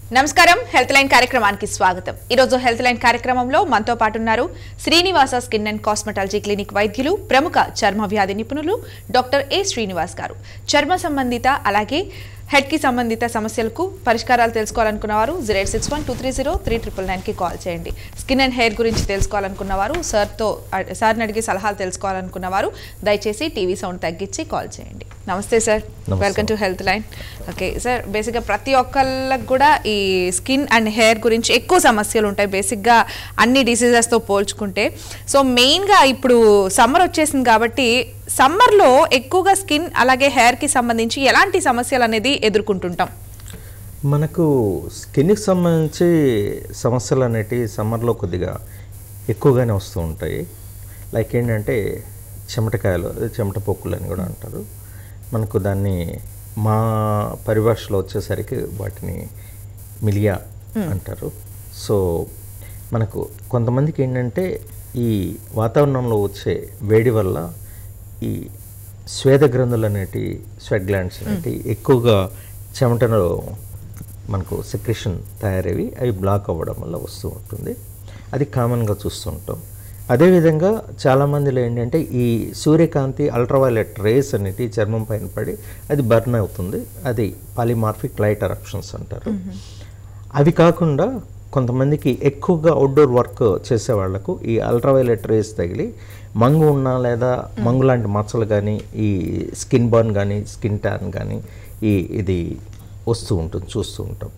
నమస్కారం health line కార్యక్రమానికి స్వాగతం ఈరోజు హెల్త్ లైన్ కార్యక్రమంలో మనతో పాటు ఉన్నారు Srinivasa skin and cosmetology clinic వైద్యులు ప్రముఖ చర్మ వ్యాధి నిపుణులు డాక్టర్ ఏ శ్రీనివాస్ గారు చర్మ సంబంధిత అలాగే హెడ్ కి సంబంధిత సమస్యలకు పరిష్కారాలు తెలుసుకోవాలనుకున్న వారు zero eight six one two three zero three triple నైన్కి కాల్ చేయండి స్కిన్ అండ్ హెయిర్ గురించి తెలుసుకోవాలనుకున్న వారు సార్తో సార్ని అడిగి సలహాలు తెలుసుకోవాలనుకున్న వారు దయచేసి టీవీ సౌండ్ తగ్గించి కాల్ చేయండి నమస్తే సార్ నమస్తే. Welcome to health line okay sir బేసిక్గా ప్రతి ఒక్కళ్ళకి కూడా ఈ స్కిన్ అండ్ హెయిర్ గురించి ఎక్కువ సమస్యలు ఉంటాయి బేసిక్గా అన్ని డిసీజెస్తో పోల్చుకుంటే సో మెయిన్గా ఇప్పుడు సమ్మర్ వచ్చేసింది కాబట్టి సమ్మర్లో ఎక్కువగా స్కిన్ అలాగే హెయిర్కి సంబంధించి ఎలాంటి సమస్యలు అనేది ఎదుర్కొంటుంటాం మనకు స్కిన్కి సంబంధించి సమస్యలు అనేటివి సమ్మర్లో కొద్దిగా ఎక్కువగానే వస్తూ ఉంటాయి లైక్ ఏంటంటే చెమటకాయలు అదే చెమట పొక్కులు అని కూడా అంటారు మనకు దాన్ని మా పరిభాషలో వచ్చేసరికి వాటిని మిలియా అంటారు సో మనకు కొంతమందికి ఏంటంటే ఈ వాతావరణంలో వచ్చే వేడి వల్ల ఈ స్వేద గ్రంథులు అనేటి స్వెట్ గ్లాండ్స్ అనేటి ఎక్కువగా చెమటలో మనకు సెక్రెషన్ తయారవి అవి బ్లాక్ అవ్వడం వల్ల వస్తూ ఉంటుంది అది కామన్గా చూస్తుంటాం అదేవిధంగా చాలామందిలో ఏంటంటే ఈ సూర్యకాంతి అల్ట్రావైలెట్ రేస్ అనేటి చర్మం పైన పడి అది బర్న్ అవుతుంది అది పాలిమార్ఫిక్ లైట్ ఎరప్షన్స్ అంటారు అవి కాకుండా కొంతమందికి ఎక్కువగా అవుట్డోర్ వర్క్ చేసే వాళ్ళకు ఈ అల్ట్రావైలెట్ రేస్ తగిలి మంగు ఉన్నా లేదా మంగు లాంటి మచ్చలు కానీ ఈ స్కిన్ బర్న్ కానీ స్కిన్ ట్యాన్ కానీ ఈ ఇది వస్తూ ఉంటుంది చూస్తూ ఉంటాం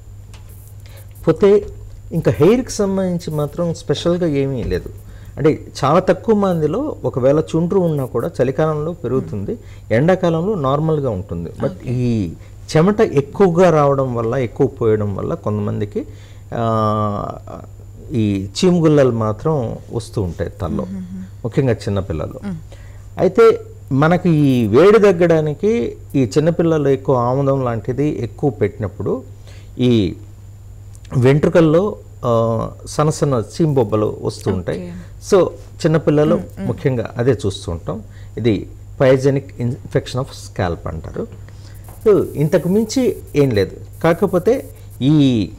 పోతే ఇంకా హెయిర్కి సంబంధించి మాత్రం స్పెషల్గా ఏమీ లేదు అంటే చాలా తక్కువ మందిలో ఒకవేళ చుండ్రు ఉన్నా కూడా చలికాలంలో పెరుగుతుంది ఎండాకాలంలో నార్మల్గా ఉంటుంది బట్ ఈ చెమట ఎక్కువగా రావడం వల్ల ఎక్కువ పోయడం వల్ల కొంతమందికి ఆ, ఈ చీముగుల్లలు మాత్రం వస్తూ ఉంటాయి తల్లో ముఖ్యంగా చిన్నపిల్లలు అయితే మనకి ఈ వేడి తగ్గడానికి ఈ చిన్నపిల్లలు ఎక్కువ ఆముదం లాంటిది ఎక్కువ పెట్టినప్పుడు ఈ వెంట్రుకల్లో ఆ, సన్న సన్న చీంబొబ్బలు వస్తూ ఉంటాయి సో చిన్నపిల్లలు ముఖ్యంగా అదే చూస్తూ ఉంటాం ఇది పైజెనిక్ ఇన్ఫెక్షన్ ఆఫ్ స్కాల్ప్ అంటారు సో ఇంతకు మించి ఏం లేదు కాకపోతే ఈ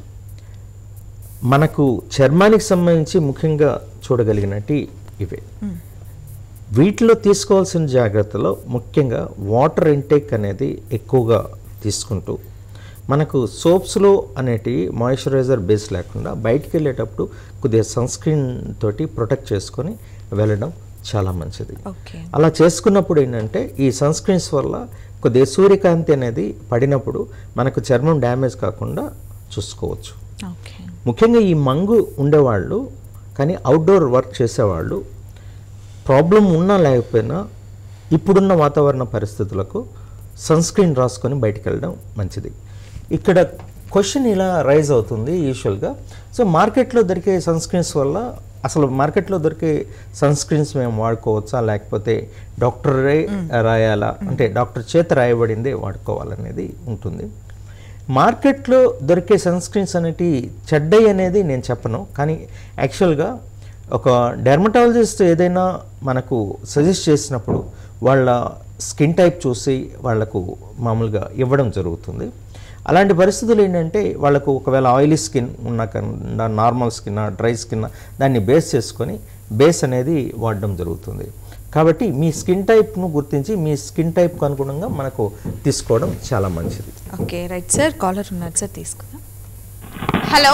మనకు చర్మానికి సంబంధించి ముఖ్యంగా చూడగలిగినట్టు ఇవే వీటిలో తీసుకోవాల్సిన జాగ్రత్తలో ముఖ్యంగా వాటర్ ఇంటేక్ అనేది ఎక్కువగా తీసుకుంటూ మనకు సోప్స్లో అనేటివి మాయిశ్చరైజర్ బేస్ లేకుండా బయటికి వెళ్ళేటప్పుడు కొద్దిగా సన్ స్క్రీన్ తోటి ప్రొటెక్ట్ చేసుకొని వెళ్ళడం చాలా మంచిది ఓకే అలా చేసుకున్నప్పుడు ఏంటంటే ఈ సన్ స్క్రీన్స్ వల్ల కొద్దిగా సూర్యకాంతి అనేది పడినప్పుడు మనకు చర్మం డ్యామేజ్ కాకుండా చూసుకోవచ్చు ఓకే ముఖ్యంగా ఈ మంగు ఉండేవాళ్ళు కానీ అవుట్డోర్ వర్క్ చేసేవాళ్ళు ప్రాబ్లం ఉన్నా లేకపోయినా ఇప్పుడున్న వాతావరణ పరిస్థితులకు సన్ స్క్రీన్ రాసుకొని బయటికి వెళ్ళడం మంచిది ఇక్కడ క్వశ్చన్ ఇలా రైజ్ అవుతుంది యూజువల్గా సో మార్కెట్లో దొరికే సన్ స్క్రీన్స్ వల్ల అసలు మార్కెట్లో దొరికే సన్ స్క్రీన్స్ మేము వాడుకోవచ్చా లేకపోతే డాక్టరే రాయాలా అంటే డాక్టర్ చేత రాయబడిందే వాడుకోవాలనేది ఉంటుంది మార్కెట్లో దొరికే సన్ స్క్రీన్స్ అనేటి చెడ్డయి అనేది నేను చెప్పను కానీ యాక్చువల్గా ఒక డెర్మటాలజిస్ట్ ఏదైనా మనకు సజెస్ట్ చేసినప్పుడు వాళ్ళ స్కిన్ టైప్ చూసి వాళ్ళకు మామూలుగా ఇవ్వడం జరుగుతుంది అలాంటి పరిస్థితులు ఏంటంటే వాళ్ళకు ఒకవేళ ఆయిలీ స్కిన్ ఉన్న కన్నా నార్మల్ స్కిన్ డ్రై స్కిన్ దాన్ని బేస్ చేసుకొని బేస్ అనేది వాడడం జరుగుతుంది కాబట్టి మీ స్కిన్ టైప్ను గుర్తించి మీ స్కిన్ టైప్కు అనుగుణంగా మనకు తీసుకోవడం చాలా మంచిది ఓకే రైట్ సార్ కాలర్ ఉన్నారు సార్ తీసుకుందాం హలో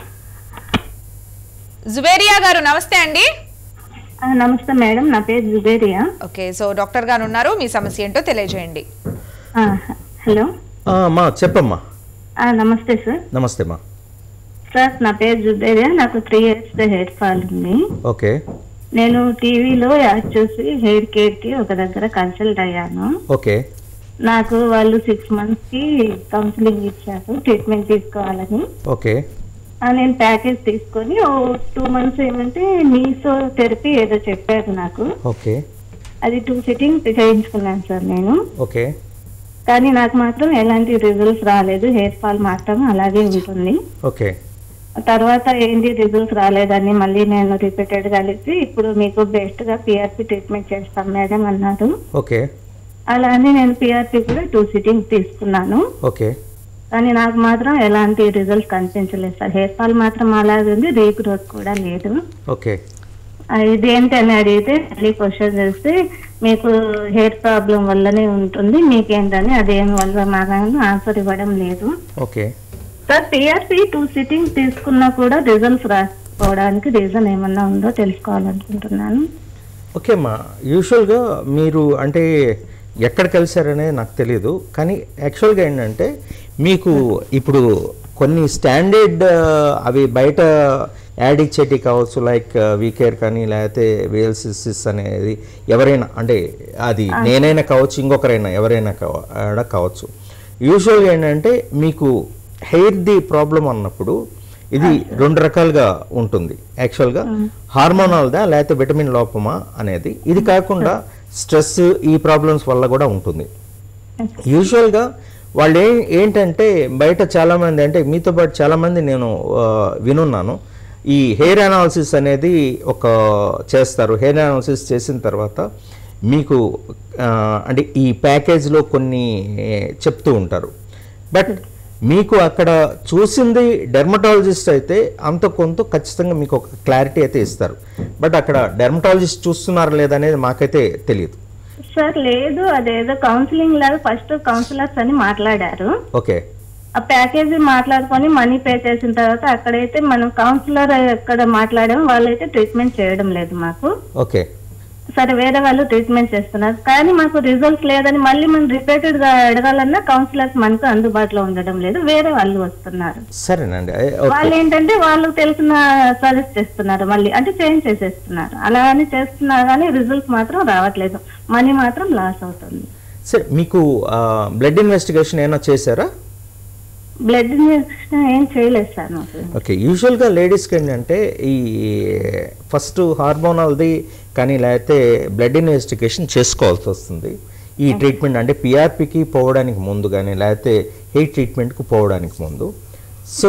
జుబేరియా గారు నమస్తే అండి ఆ, నమస్తే మేడం నా పేరు జుబేరియా ఓకే సో డాక్టర్ గారు ఉన్నారు మీ సమస్య ఏంటో తెలియజేయండి ఆ, హలో ఆ, అమ్మా చెప్పమ్మా ఆ, నమస్తే సార్ నమస్తే అమ్మా సార్ నా పేరు జుబేరియా నాకు త్రీ ఇయర్స్ హెయిర్ ఫాల్ ఉంది ఓకే నేను టీవీలో యాడ్ చూసి హెయిర్ కేర్ కి ఒక దగ్గర కన్సల్ట్ అయ్యాను ఓకే నాకు వాళ్ళు సిక్స్ మంత్స్ కి కౌన్సిలింగ్ ఇచ్చారు ట్రీట్మెంట్ తీసుకోవాలని ఓకే ఆ, నేను ప్యాకేజ్ తీసుకొని ఓ టూ మంత్స్ ఏమంటే మీసో థెరపీ ఏదో చెప్పారు నాకు ఓకే అది టూ సిట్టింగ్ చేయించుకున్నాను సార్ నేను ఓకే కానీ నాకు మాత్రం ఎలాంటి రిజల్ట్స్ రాలేదు హెయిర్ ఫాల్ మాత్రం అలాగే ఉంటుంది ఓకే తర్వాత ఏంటి రిజల్ట్స్ రాలేదని మళ్ళీ నేను రిపీటెడ్ కలిసి ఇప్పుడు మీకు బెస్ట్ గా పిఆర్పి ట్రీట్మెంట్ చేస్తాం మేడం అన్నారు ఓకే అలా అని నేను పిఆర్పి కూడా టూ సిట్టింగ్ తీసుకున్నాను ఓకే కానీ నాకు మాత్రం ఎలాంటి రిజల్ట్ కనిపించలేదు సార్ హెయిర్ ఫాల్ మాత్రం అలాగే ఉంది రీగ్రోత్ కూడా లేదు ఓకే ఆ, ఇది ఏంటని అడిగితే మళ్ళీ క్వశ్చన్ చేస్తే మీకు హెయిర్ ప్రాబ్లం వల్లనే ఉంటుంది మీకేంటని అదేం వల్ల మాకు ఆన్సర్ ఇవ్వడం లేదు okay sir TRP two sittings తీసుకున్నా కూడా రిజల్ట్స్ రాకపోవడానికి రీజన్ ఏమన్నా ఉందో తెలుసుకోవాలనుకుంటున్నాను ఓకే అమ్మా యూజువల్గా మీరు అంటే ఎక్కడ కలిశారనే నాకు తెలియదు కానీ యాక్చువల్గా ఏంటంటే మీకు ఇప్పుడు కొన్ని స్టాండర్డ్ అవి బయట యాడ్ ఇచ్చేటి కావచ్చు లైక్ వీకేర్ కానీ లేకపోతే వేల్సిసిస్ అనేది ఎవరైనా అంటే అది నేనైనా కావచ్చు ఇంకొకరైనా ఎవరైనా కావ- ఆడ కావచ్చు యూజువల్గా ఏంటంటే మీకు హెయిర్ది ప్రాబ్లం అన్నప్పుడు ఇది రెండు రకాలుగా ఉంటుంది యాక్చువల్గా హార్మోనల్దా లేకపోతే విటమిన్ లోపమా అనేది ఇది కాకుండా స్ట్రెస్ ఈ ప్రాబ్లమ్స్ వల్ల కూడా ఉంటుంది యూజువల్గా వాళ్ళు ఏ ఏంటంటే బయట చాలామంది అంటే మీతో పాటు చాలామంది నేను ఆ, వినున్నాను ఈ హెయిర్ అనాలిసిస్ అనేది ఒక చేస్తారు హెయిర్ అనాలిసిస్ చేసిన తర్వాత మీకు ఆ, అంటే ఈ ప్యాకేజ్లో కొన్ని చెప్తూ ఉంటారు బట్ మీకు అక్కడ చూసింది డెర్మటాలజిస్ట్ అయితే అంత కొంత ఖచ్చితంగా మీకు ఒక క్లారిటీ అయితే ఇస్తారు బట్ అక్కడ డెర్మటాలజిస్ట్ చూస్తున్నారా లేదనేది మాకైతే తెలియదు సార్ లేదు అదేదో కౌన్సిలింగ్ లాగా ఫస్ట్ కౌన్సిలర్స్ అని మాట్లాడారు ఓకే ఆ ప్యాకేజీ మాట్లాడుకొని మనీ పే చేసిన తర్వాత అక్కడైతే మనం కౌన్సిలర్ ఎక్కడ మాట్లాడామో వాళ్ళైతే ట్రీట్మెంట్ చేయడం లేదు మాకు ఓకే సరే వేరే వాళ్ళు ట్రీట్మెంట్ చేస్తున్నారు కానీ మాకు రిజల్ట్స్ లేదని మళ్ళీ మనం రిపీటెడ్ గా అడగాలన్నా కౌన్సిలర్స్ మనకు అందుబాటులో ఉండడం లేదు వేరే వాళ్ళు వస్తున్నారు సరేనండి ఏ- ఓకే వాళ్ళు ఏంటంటే వాళ్ళు తెలిసిన సజెస్ట్ చేస్తున్నారు మళ్ళీ అంటే చేంజ్ చేసేస్తున్నారు అలా అని చేస్తున్నారు కానీ రిజల్ట్స్ మాత్రం రావట్లేదు మనీ మాత్రం లాస్ అవుతుంది సరే మీకు బ్లడ్ ఇన్వెస్టిగేషన్ ఏమైనా చేశారా బ్లడ్ ఇంజెక్షన్ ఏం చేయలేదు సార్ మాకు ఓకే యూజువల్గా లేడీస్కి ఏంటంటే ఈ ఫస్ట్ హార్మోనల్ది కానీ లేకపోతే బ్లడ్ ఇన్వెస్టిగేషన్ చేసుకోవాల్సి వస్తుంది ఈ ట్రీట్మెంట్ అంటే పిఆర్పికి పోవడానికి ముందు కానీ లేకపోతే హెయిట్ ట్రీట్మెంట్కి పోవడానికి ముందు సో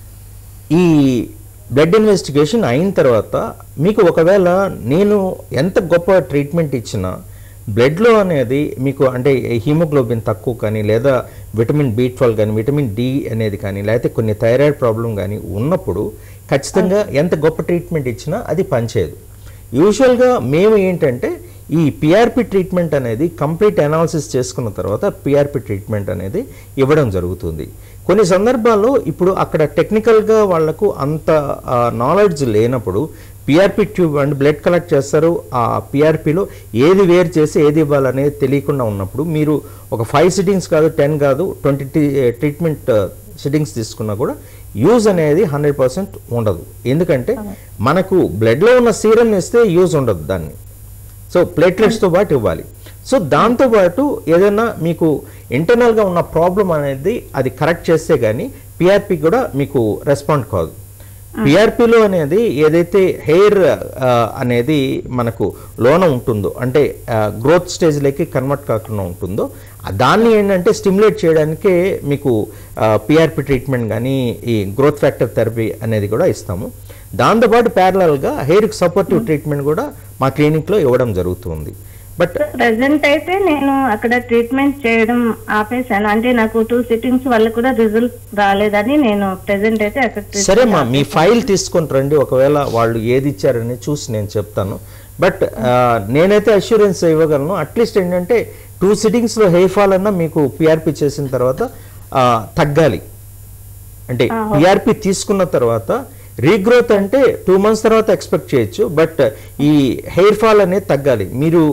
ఈ బ్లడ్ ఇన్వెస్టిగేషన్ అయిన తర్వాత మీకు ఒకవేళ నేను ఎంత గొప్ప ట్రీట్మెంట్ ఇచ్చినా బ్లడ్లో అనేది మీకు అంటే హీమోగ్లోబిన్ తక్కువ కానీ లేదా విటమిన్ బి ట్వెల్వ్ కానీ విటమిన్ డి అనేది కానీ లేకపోతే కొన్ని థైరాయిడ్ ప్రాబ్లం కానీ ఉన్నప్పుడు ఖచ్చితంగా ఎంత గొప్ప ట్రీట్మెంట్ ఇచ్చినా అది పనిచేయదు యూజువల్గా మేము ఏంటంటే ఈ పిఆర్పి ట్రీట్మెంట్ అనేది కంప్లీట్ అనాలిసిస్ చేసుకున్న తర్వాత పిఆర్పి ట్రీట్మెంట్ అనేది ఇవ్వడం జరుగుతుంది కొన్ని సందర్భాల్లో ఇప్పుడు అక్కడ టెక్నికల్గా వాళ్లకు అంత నాలెడ్జ్ లేనప్పుడు PRP tube and blood collect చేస్తారు ఆ పిఆర్పిలో ఏది వేరు చేసి ఏది ఇవ్వాలనేది తెలియకుండా ఉన్నప్పుడు మీరు ఒక ఫైవ్ సిట్టింగ్స్ కాదు టెన్ కాదు ట్వంటీ ట్రీట్మెంట్ సిట్టింగ్స్ తీసుకున్నా కూడా యూజ్ అనేది హండ్రెడ్ పర్సెంట్ ఉండదు ఎందుకంటే మనకు బ్లడ్లో ఉన్న సీరం ఇస్తే యూజ్ ఉండదు దాన్ని సో ప్లేట్లెట్స్తో పాటు ఇవ్వాలి సో దాంతోపాటు ఏదైనా మీకు ఇంటర్నల్గా ఉన్న ప్రాబ్లం అనేది అది కరెక్ట్ చేస్తే కానీ పిఆర్పి కూడా మీకు రెస్పాండ్ కాదు పిఆర్పిలో అనేది ఏదైతే హెయిర్ అనేది మనకు లోన ఉంటుందో అంటే గ్రోత్ స్టేజ్లోకి కన్వర్ట్ కాకుండా ఉంటుందో ఆ దాన్ని ఏంటంటే స్టిమ్యులేట్ చేయడానికే మీకు పిఆర్పి ట్రీట్మెంట్ కానీ ఈ గ్రోత్ ఫ్యాక్టర్ థెరపీ అనేది కూడా ఇస్తాము దాంతోపాటు ప్యారలల్గా హెయిర్కి సపోర్టివ్ ట్రీట్మెంట్ కూడా మా క్లినిక్లో ఇవ్వడం జరుగుతుంది బట్ ప్రెసెంట్ అయితే నేను అక్కడ ట్రీట్మెంట్ చేయడం ఆపేశాను అంటే నాకు టూ సిట్టింగ్స్ వల్ల కూడా రిజల్ట్ రాలేదని నేను ప్రెసెంట్ అయితే అక్కడ treatment సరే మా మీ ఫైల్ తీసుకొని రండి ఒకవేళ వాళ్ళు ఏది ఇచ్చారని చూసి నేను చెప్తాను బట్ నేనైతే అష్యూరెన్స్ ఇవ్వగలను అట్లీస్ట్ ఏంటంటే టూ సిట్టింగ్స్లో హెయిర్ ఫాల్ అన్నా మీకు పిఆర్పి చేసిన తర్వాత ఆ, తగ్గాలి అంటే పిఆర్పి తీసుకున్న తర్వాత రీగ్రోత్ అంటే టూ మంత్స్ తర్వాత ఎక్స్పెక్ట్ చేయొచ్చు బట్ ఈ హెయిర్ ఫాల్ అనేది తగ్గాలి మీరు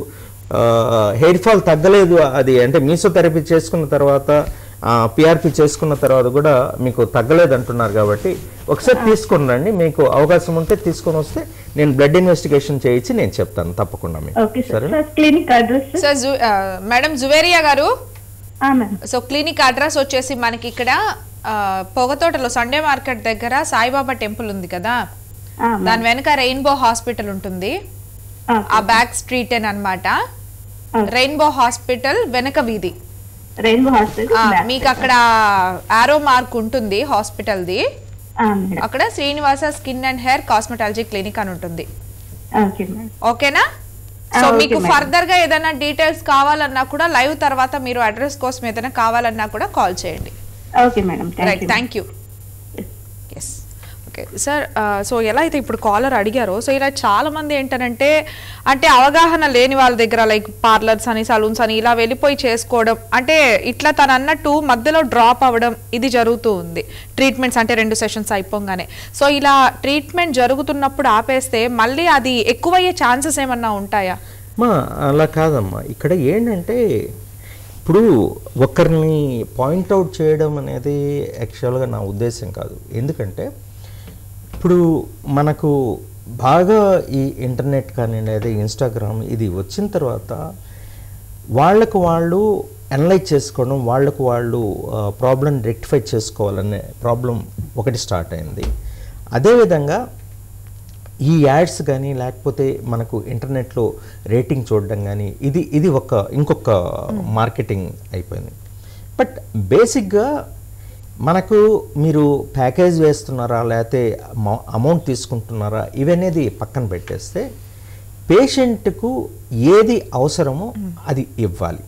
హెయిర్ ఫాల్ తగ్గలేదు అది అంటే మీసోథెరపీ చేసుకున్న తర్వాత పిఆర్పి చేసుకున్న తర్వాత కూడా మీకు తగ్గలేదు అంటున్నారు కాబట్టి ఒకసారి తీసుకొని రండి మీకు అవకాశం ఉంటే తీసుకొని వస్తే నేను బ్లడ్ ఇన్వెస్టిగేషన్ చేయించి నేను చెప్తాను తప్పకుండా మీకు ఓకే సార్ సరే సార్ క్లినిక్ అడ్రస్ సో జు- ఆ, మేడం జువేరియా గారు మ్యామ్ సో క్లినిక్ అడ్రస్ వచ్చేసి మనకి ఇక్కడ ఆ, పొగతోటలో సండే మార్కెట్ దగ్గర సాయిబాబా టెంపుల్ ఉంది కదా దాని వెనక రెయిన్బో హాస్పిటల్ ఉంటుంది ఆ బ్యాక్ స్ట్రీట్ అని అనమాట రెయిన్బో హాస్పిటల్ వెనక వీధి రెయిన్బో హాస్పిటల్ ఆ, మీకు అక్కడ ఆరో మార్క్ ఉంటుంది హాస్పిటల్ది మేడం అక్కడ Srinivasa skin and hair cosmetology clinic అని ఉంటుంది ఓకే మేడం ఓకేనా ఆ, సో ఓకే మీకు మేడం. ఫర్దర్ గా ఏదైనా డీటెయిల్స్ కావాలన్నా కూడా లైవ్ తర్వాత మీరు అడ్రస్ కోసం ఏదైనా కావాలన్నా కూడా కాల్ చేయండి okay madam thank right you thank you yes okay sir so ఎలా అయితే ఇప్పుడు కాలర్ అడిగారో సో ఇలా చాలా మంది ఏంటంటే అంటే అవగాహన లేని వాళ్ళ దగ్గర లైక్ పార్లర్స్ అని సలూన్స్ అని ఇలా వెళ్ళిపోయి చేసుకోవడం అంటే ఇట్లా తను అన్నట్టు మధ్యలో డ్రాప్ అవ్వడం ఇది జరుగుతూ ఉంది ట్రీట్మెంట్స్ అంటే రెండు సెషన్స్ అయిపోగానే సో ఇలా ట్రీట్మెంట్ జరుగుతున్నప్పుడు ఆపేస్తే మళ్ళీ అది ఎక్కువయ్యే ఛాన్సెస్ ఏమన్నా ఉంటాయా మా అలా కాదమ్మా ఇక్కడ ఏంటంటే ఇప్పుడు ఒకరిని పాయింట్అవుట్ చేయడం అనేది యాక్చువల్గా నా ఉద్దేశం కాదు ఎందుకంటే ఇప్పుడు మనకు బాగా ఈ ఇంటర్నెట్ కానీ లేదా ఇన్స్టాగ్రామ్ ఇది వచ్చిన తర్వాత వాళ్ళకు వాళ్ళు అనలైజ్ చేసుకోవడం వాళ్ళకు వాళ్ళు ప్రాబ్లం రెక్టిఫై చేసుకోవాలనే ప్రాబ్లం ఒకటి స్టార్ట్ అయింది అదేవిధంగా ఈ యాడ్స్ కానీ లేకపోతే మనకు ఇంటర్నెట్లో రేటింగ్ చూడడం కానీ ఇది ఇది ఒక ఇంకొక మార్కెటింగ్ అయిపోయింది బట్ బేసిక్గా మనకు మీరు ప్యాకేజ్ వేస్తున్నారా లేకపోతే అమౌంట్ తీసుకుంటున్నారా ఇవనేది పక్కన పెట్టేస్తే పేషెంట్కు ఏది అవసరమో అది ఇవ్వాలి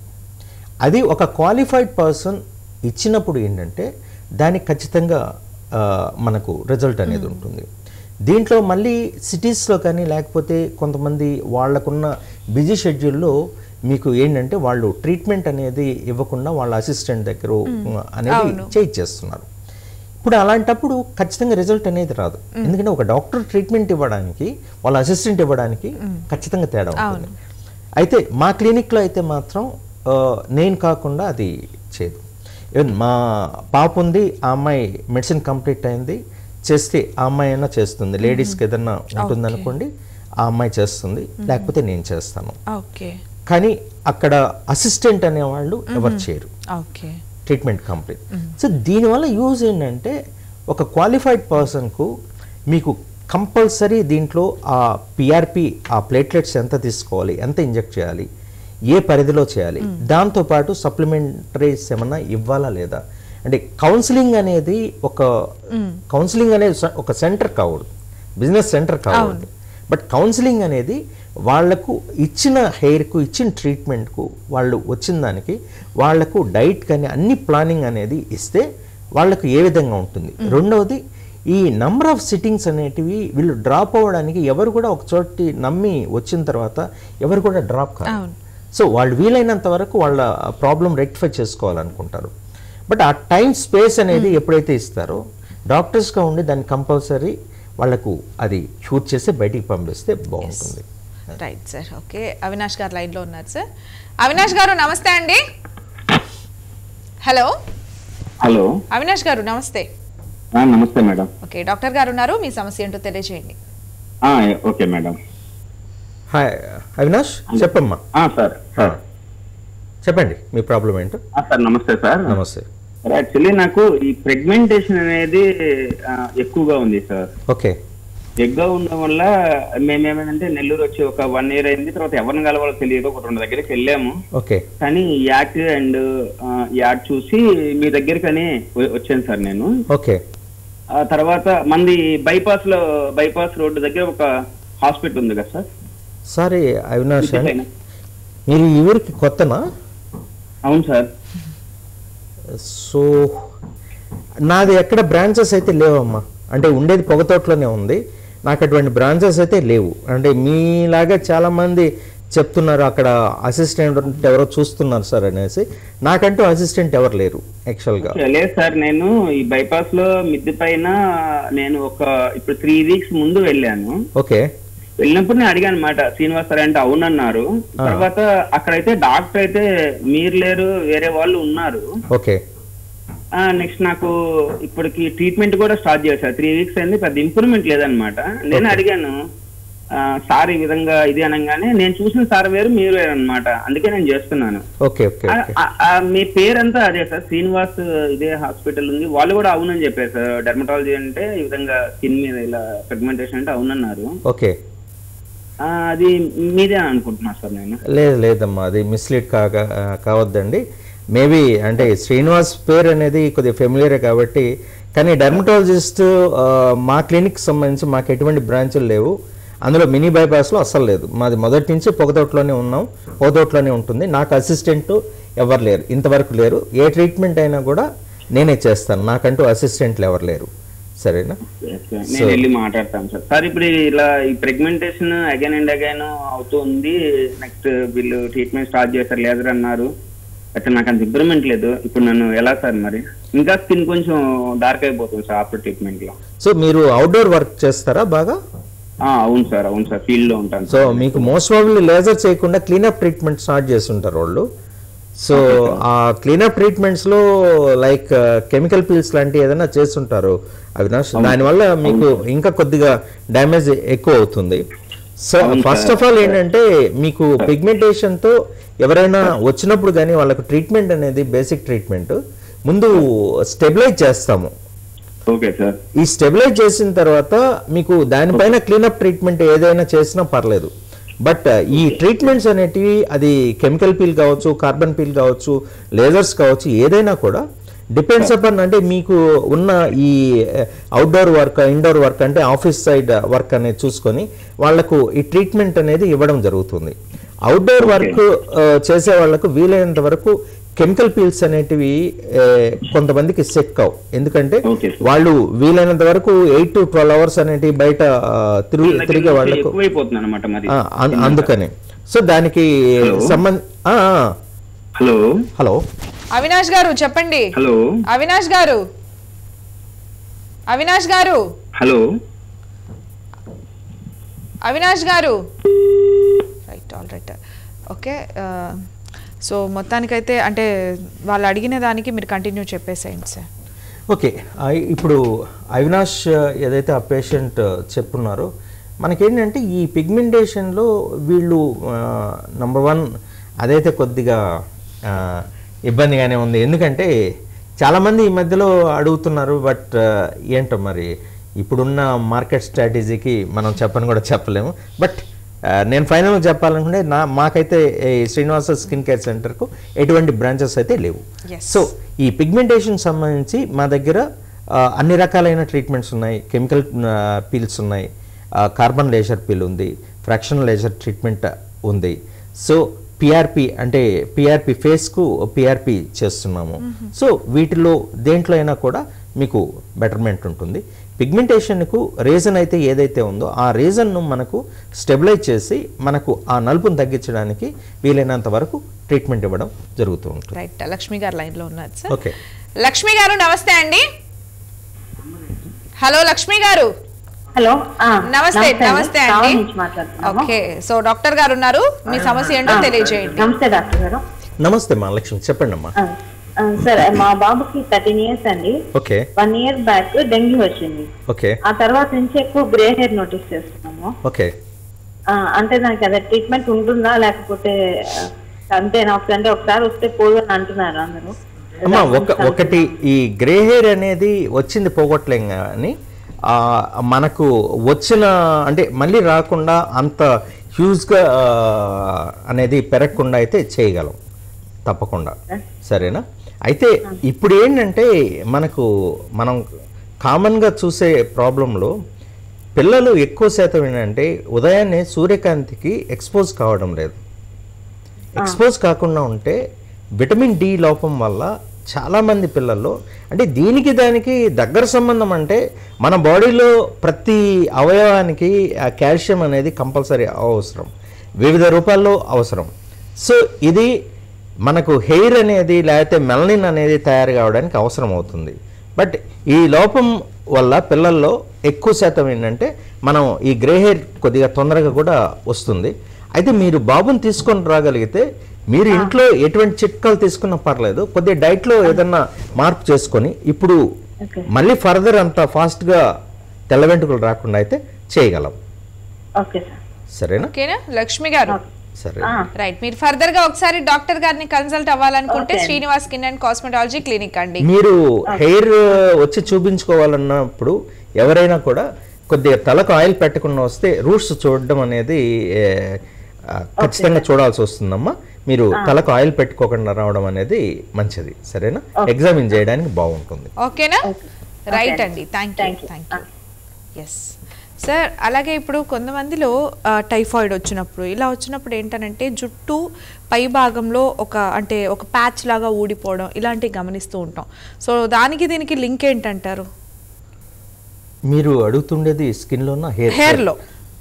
అది ఒక క్వాలిఫైడ్ పర్సన్ ఇచ్చినప్పుడు ఏంటంటే దానికి ఖచ్చితంగా ఆ, మనకు రిజల్ట్ అనేది ఉంటుంది దీంట్లో మళ్ళీ సిటీస్లో కానీ లేకపోతే కొంతమంది వాళ్ళకున్న బిజీ షెడ్యూల్లో మీకు ఏంటంటే వాళ్ళు ట్రీట్మెంట్ అనేది ఇవ్వకుండా వాళ్ళ అసిస్టెంట్ దగ్గర అనేది చేయిచ్చేస్తున్నారు ఇప్పుడు అలాంటప్పుడు ఖచ్చితంగా రిజల్ట్ అనేది రాదు ఎందుకంటే ఒక డాక్టర్ ట్రీట్మెంట్ ఇవ్వడానికి వాళ్ళ అసిస్టెంట్ ఇవ్వడానికి ఖచ్చితంగా తేడా ఉంటుంది అయితే మా క్లినిక్లో అయితే మాత్రం ఆ, నేను కాకుండా అది చేయదు ఈవెన్ మా పాప ఉంది ఆ అమ్మాయి మెడిసిన్ కంప్లీట్ అయింది చేస్తే ఆ అమ్మాయి అయినా చేస్తుంది లేడీస్కి ఏదన్నా ఉంటుంది అనుకోండి ఆ అమ్మాయి చేస్తుంది లేకపోతే నేను చేస్తాను ఓకే కానీ అక్కడ అసిస్టెంట్ అనేవాళ్ళు ఎవరు చేయరు ఓకే ట్రీట్మెంట్ కంప్లీట్ సో దీనివల్ల యూజ్ ఏంటంటే ఒక క్వాలిఫైడ్ పర్సన్కు మీకు కంపల్సరీ దీంట్లో ఆ పిఆర్పి ఆ ప్లేట్లెట్స్ ఎంత తీసుకోవాలి ఎంత ఇంజెక్ట్ చేయాలి ఏ పరిధిలో చేయాలి దాంతోపాటు సప్లిమెంటరీస్ ఏమన్నా ఇవ్వాలా లేదా అంటే కౌన్సిలింగ్ అనేది ఒక కౌన్సిలింగ్ అనేది స- ఒక సెంటర్ కావద్దు బిజినెస్ సెంటర్ కావద్దు బట్ కౌన్సిలింగ్ అనేది వాళ్లకు ఇచ్చిన హెయిర్కు ఇచ్చిన ట్రీట్మెంట్కు వాళ్ళు వచ్చిన దానికి వాళ్లకు డైట్ కానీ అన్ని ప్లానింగ్ అనేది ఇస్తే వాళ్ళకు ఏ విధంగా ఉంటుంది రెండవది ఈ నంబర్ ఆఫ్ సిట్టింగ్స్ అనేటివి వీళ్ళు డ్రాప్ అవ్వడానికి ఎవరు కూడా ఒక చోటి నమ్మి వచ్చిన తర్వాత ఎవరు కూడా డ్రాప్ కాదు అవును. సో వాళ్ళు వీలైనంత వరకు వాళ్ళ ప్రాబ్లం రెక్టిఫై చేసుకోవాలనుకుంటారు బట్ ఆ టైం స్పేస్ అనేది ఎప్పుడైతే ఇస్తారో డాక్టర్స్గా ఉండి దాన్ని కంపల్సరీ వాళ్ళకు అది షూట్ చేసి బయటికి పంపిస్తే బాగుంటుంది రైట్ సార్ ఓకే అవినాష్ గారు లైన్లో ఉన్నారు సార్ అవినాష్ గారు నమస్తే అండి హలో హలో అవినాష్ గారు నమస్తే ఆ, నమస్తే మేడం ఓకే డాక్టర్ గారు ఉన్నారు మీ సమస్య ఏంటో తెలియజేయండి ఆ, ఓకే మేడం హాయ్ అవినాష్ చెప్పమ్మా ఆ, సార్ సార్ చెప్పండి మీ ప్రాబ్లం ఏంటో ఆ, సార్ నమస్తే సార్ నమస్తే సార్ యాక్చువల్లీ నాకు ఈ ప్రెగ్మెంటేషన్ అనేది ఆ, ఎక్కువగా ఉంది సార్ ఓకే ఎక్కువగా ఉండడం వల్ల మేమేమంటే నెల్లూరు వచ్చి ఒక వన్ ఇయర్ అయింది తర్వాత ఎవరిని కలవాలో తెలియదు ఒక రెండు దగ్గరికి వెళ్ళాము ఓకే కానీ యాడ్ అండ్ యాడ్ చూసి మీ దగ్గరికని వ- వచ్చాను సార్ నేను ఓకే ఆ తర్వాత మంది బైపాస్ లో బైపాస్ రోడ్డు దగ్గర ఒక హాస్పిటల్ ఉంది కదా సార్ సారీ అవినాష్ ఇంటి పైన. మీరు ఈ ఊరికి కొత్తనా అవును సార్ సో నాది ఎక్కడ బ్రాంచెస్ అయితే లేవమ్మా అంటే ఉండేది పొగతోటలోనే ఉంది నాకు అటువంటి బ్రాంచెస్ అయితే లేవు అంటే మీలాగా చాలామంది చెప్తున్నారు అక్కడ అసిస్టెంట్ ఎవరో చూస్తున్నారు సార్ అనేసి నాకంటూ అసిస్టెంట్ ఎవరు లేరు యాక్చువల్గా లేదు సార్ నేను ఈ బైపాస్ లో మిద్ది పైన నేను ఒక ఇప్పుడు త్రీ వీక్స్ ముందు వెళ్ళాను ఓకే వెళ్ళినప్పుడు నేను అడిగాను అనమాట శ్రీనివాస్ సార్ అంటే అవునన్నారు తర్వాత అక్కడైతే డాక్టర్ అయితే మీరు లేరు వేరే వాళ్ళు ఉన్నారు ఓకే నెక్స్ట్ నాకు ఇప్పటికి ట్రీట్మెంట్ కూడా స్టార్ట్ చేశారు త్రీ వీక్స్ అయింది పెద్ద ఇంప్రూవ్మెంట్ లేదనమాట నేను అడిగాను ఆ, సార్ ఈ విధంగా ఇది అనగానే నేను చూసిన సార్ వేరు మీరు వేరు అనమాట అందుకే నేను చేస్తున్నాను ఓకే ఓకే ఆ- ఓకే ఆ- ఆ మీ పేరంతా అదే సార్ శ్రీనివాస్ ఇదే హాస్పిటల్ ఉంది వాళ్ళు కూడా అవునని చెప్పారు సార్ డెర్మటాలజీ అంటే ఈ విధంగా స్కిన్ మీద ఇలా సెగ్మెంటేషన్ అంటే అవునన్నారు ఓకే ఆ, అది మీదే అనుకుంటున్నా సార్ నేను లేదు లేదమ్మా అది మిస్లీడ్ కాక కావద్దండి మేబీ అంటే శ్రీనివాస్ పేరు అనేది కొద్దిగా ఫెమిలియరే కాబట్టి కానీ డెర్మటాలజిస్ట్ మా క్లినిక్ సంబంధించి మాకు ఎటువంటి బ్రాంచులు లేవు అందులో మినీ బైపాస్లో అస్సలు లేదు మాది మొదటి నుంచి పొగతోటలోనే ఉన్నాం పొగతోటలోనే ఉంటుంది నాకు అసిస్టెంట్ ఎవరు లేరు ఇంతవరకు లేరు ఏ ట్రీట్మెంట్ అయినా కూడా నేనే చేస్తాను నాకంటూ అసిస్టెంట్లు ఎవరు లేరు సరేనా Yes, sir. నేను వెళ్ళి మాట్లాడతాను సార్ సార్ ఇప్పుడు ఇలా ఈ ప్రెగ్మెంటేషన్ అగైన్ అండ్ అగైన్ అవుతుంది నెక్స్ట్ వీళ్ళు ట్రీట్మెంట్ స్టార్ట్ చేశారు లేదర్ అన్నారు అయితే నాకు అంత ఇంప్రూవ్మెంట్ లేదు ఇప్పుడు నన్ను ఎలా సార్ మరి ఇంకా స్కిన్ కొంచెం డార్క్ అయిపోతుంది సార్ ఆఫ్టర్ ట్రీట్మెంట్ లో సో మీరు అవుట్డోర్ వర్క్ చేస్తారా బాగా ఆ, అవును సార్ అవును సార్ ఫీల్డ్ లో ఉంటాను సో మీకు మోస్ట్ ప్రాబ్లీ లేజర్ చేయకుండా క్లీనప్ ట్రీట్మెంట్ స్టార్ట్ చేస్తుంటారు వాళ్ళు సో ఆ క్లీనప్ ట్రీట్మెంట్స్లో లైక్ కెమికల్ పీల్స్ లాంటివి ఏదైనా చేస్తుంటారు అవినాష్ దానివల్ల మీకు ఇంకా కొద్దిగా డ్యామేజ్ ఎక్కువ అవుతుంది సో ఫస్ట్ ఆఫ్ ఆల్ ఏంటంటే మీకు పిగ్మెంటేషన్తో ఎవరైనా వచ్చినప్పుడు కానీ వాళ్ళకు ట్రీట్మెంట్ అనేది బేసిక్ ట్రీట్మెంట్ ముందు స్టెబిలైజ్ చేస్తాము ఓకే సార్ ఈ స్టెబిలైజ్ చేసిన తర్వాత మీకు దానిపైన క్లీనప్ ట్రీట్మెంట్ ఏదైనా చేసినా పర్లేదు బట్ ఈ ట్రీట్మెంట్స్ అనేటివి అది కెమికల్ పీల్ కావచ్చు కార్బన్ పీల్ కావచ్చు లేజర్స్ కావచ్చు ఏదైనా కూడా డిపెండ్స్ అపాన్ అంటే మీకు ఉన్న ఈ అవుట్డోర్ వర్క్ ఇండోర్ వర్క్ అంటే ఆఫీస్ సైడ్ వర్క్ అనేది చూసుకొని వాళ్లకు ఈ ట్రీట్మెంట్ అనేది ఇవ్వడం జరుగుతుంది అవుట్డోర్ వర్క్ చేసే వాళ్ళకు వీలైనంత వరకు కెమికల్ పీల్స్ అనేటివి ఆ, కొంతమందికి సెక్ అవు ఎందుకంటే Okay, sir. వాళ్ళు వీలైనంత వరకు ఎయిట్ టు ట్వెల్వ్ అవర్స్ అనేటివి బయట ఆ, తిరుగు తిరిగే వాళ్ళకు ఎక్కువైపోతుంది అనమాట మరి ఆ, అం- అందుకనే సో దానికి సంబంధ ఆ, ఆ. హలో హలో అవినాష్ గారు చెప్పండి హలో అవినాష్ గారు అవినాష్ గారు హలో అవినాష్ గారు right all right okay so మొత్తానికైతే అంటే వాళ్ళు అడిగిన దానికి మీరు కంటిన్యూ చెప్పేసేయండి సార్ ఓకే ఆ, ఇప్పుడు అవినాష్ ఆ, ఏదైతే ఆ పేషెంట్ చెప్పున్నారో మనకేంటంటే ఈ పిగ్మెంటేషన్లో వీళ్ళు నంబర్ వన్ అదైతే కొద్దిగా ఆ, ఇబ్బందిగానే ఉంది ఎందుకంటే చాలామంది ఈ మధ్యలో అడుగుతున్నారు బట్ ఏంటో మరి ఇప్పుడున్న మార్కెట్ స్ట్రాటజీకి మనం చెప్పని కూడా చెప్పలేము బట్ ఆ, నేను ఫైనల్గా చెప్పాలనుకుంటే నా మాకైతే ఈ శ్రీనివాస స్కిన్ కేర్ సెంటర్కు ఎటువంటి బ్రాంచెస్ అయితే లేవు Yes. సో ఈ పిగ్మెంటేషన్ సంబంధించి మా దగ్గర ఆ, అన్ని రకాలైన ట్రీట్మెంట్స్ ఉన్నాయి కెమికల్ పీల్స్ ఉన్నాయి కార్బన్ లేజర్ పీల్ ఉంది ఫ్రాక్షన్ లేజర్ ట్రీట్మెంట్ ఉంది సో పిఆర్పి అంటే పిఆర్పి ఫేస్కు పిఆర్పి చేస్తున్నాము సో వీటిలో దేంట్లో అయినా కూడా మీకు బెటర్మెంట్ ఉంటుంది పిగ్మెంటేషన్కు రీజన్ అయితే ఏదైతే ఉందో ఆ రీజన్ను మనకు స్టెబిలైజ్ చేసి మనకు ఆ నలుపును తగ్గించడానికి వీలైనంత వరకు ట్రీట్మెంట్ ఇవ్వడం జరుగుతూ ఉంటుంది రైట్ లక్ష్మి గారు లైన్లో ఉన్నారు సార్ ఓకే లక్ష్మి గారు నమస్తే అండి హలో లక్ష్మి గారు హలో ఆ, నమస్తే అండి. నమస్తే కావలి అండి నుంచి మాట్లాడుతున్నాము ఓకే సో డాక్టర్ గారు ఉన్నారు మీ సమస్య ఏంటో తెలియజేయండి నమస్తే డాక్టర్ గారు నమస్తే మా లక్ష్మి చెప్పండి అమ్మా ఆ, ఆ, సార్ మా బాబుకి థర్టీన్ ఇయర్స్ అండి okay one year back dengue వచ్చింది ఓకే ఆ తర్వాత నుంచి ఎక్కువ గ్రే హెయిర్ నోటీస్ చేస్తున్నాము ఓకే ఆ, అంటే దానికి అదే ట్రీట్మెంట్ ఉంటుందా లేకపోతే ఆ, అంతేనా ఒకసారి అంటే ఒకసారి వస్తే పోదు అని అంటున్నారు అందరూ అమ్మా ఒక ఒకటి ఈ గ్రే హెయిర్ అనేది వచ్చింది పోగొట్టలేం కానీ ఆ, మనకు వచ్చిన అంటే మళ్ళీ రాకుండా అంత హ్యూజ్గా అనేది పెరగకుండా అయితే చేయగలం తప్పకుండా సరేనా అయితే ఇప్పుడు ఏంటంటే మనకు మనం కామన్గా చూసే ప్రాబ్లంలో పిల్లలు ఎక్కువ శాతం ఏంటంటే ఉదయాన్నే సూర్యకాంతికి ఎక్స్పోజ్ కావడం లేదు ఎక్స్పోజ్ కాకుండా ఉంటే విటమిన్ డి లోపం వల్ల చాలామంది పిల్లల్లో అంటే దీనికి దానికి దగ్గర సంబంధం అంటే మన బాడీలో ప్రతి అవయవానికి ఆ కాల్షియం అనేది కంపల్సరీ అవసరం వివిధ రూపాల్లో అవసరం సో ఇది మనకు హెయిర్ అనేది లేకపోతే మెలనిన్ అనేది తయారు కావడానికి అవసరం అవుతుంది బట్ ఈ లోపం వల్ల పిల్లల్లో ఎక్కువ శాతం ఏంటంటే మనం ఈ గ్రే హెయిర్ కొద్దిగా తొందరగా కూడా వస్తుంది అయితే మీరు బాబుని తీసుకొని రాగలిగితే మీరు ఇంట్లో ఎటువంటి చిట్కాలు తీసుకున్నా పర్లేదు కొద్దిగా డైట్లో ఏదన్నా మార్పు చేసుకొని ఇప్పుడు ఓకే మళ్ళీ ఫర్దర్ అంత ఫాస్ట్గా తెల్ల వెంట్రుకలు రాకుండా అయితే చేయగలం ఓకే సార్ సరేనా ఓకేనా లక్ష్మి గారు సరే ఆ, రైట్ మీరు ఫర్దర్ గా ఒకసారి డాక్టర్ గారిని కన్సల్ట్ అవ్వాలనుకుంటే Okay. Srinivas skin and cosmetology clinic అండి మీరు హెయిర్ వచ్చి చూపించుకోవాలన్నప్పుడు ఎవరైనా కూడా కొద్దిగా తలకు ఆయిల్ పెట్టకుండా వస్తే రూట్స్ చూడడం అనేది ఏ, ఆ, ఖచ్చితంగా చూడాల్సి వస్తుందమ్మా మీరు తలకు ఆయిల్ పెట్టుకోకుండా రావడం అనేది మంచిది సరేనా ఎగ్జామిన్ చేయడానికి బాగుంటుంది ఓకేనా Okay. Right Okay. అండి thank you Thank you. Thank you yes sir అలాగే ఇప్పుడు కొంతమందిలో ఆ, టైఫాయిడ్ వచ్చినప్పుడు ఇలా వచ్చినప్పుడు ఏంటనంటే జుట్టు పై భాగంలో ఒక అంటే ఒక ప్యాచ్ లాగా ఊడిపోవడం ఇలాంటివి గమనిస్తూ ఉంటాం సో దానికి దీనికి లింక్ ఏంటంటారు మీరు అడుగుతుండేది స్కిన్లోనా హెయిర్ హెయిర్లో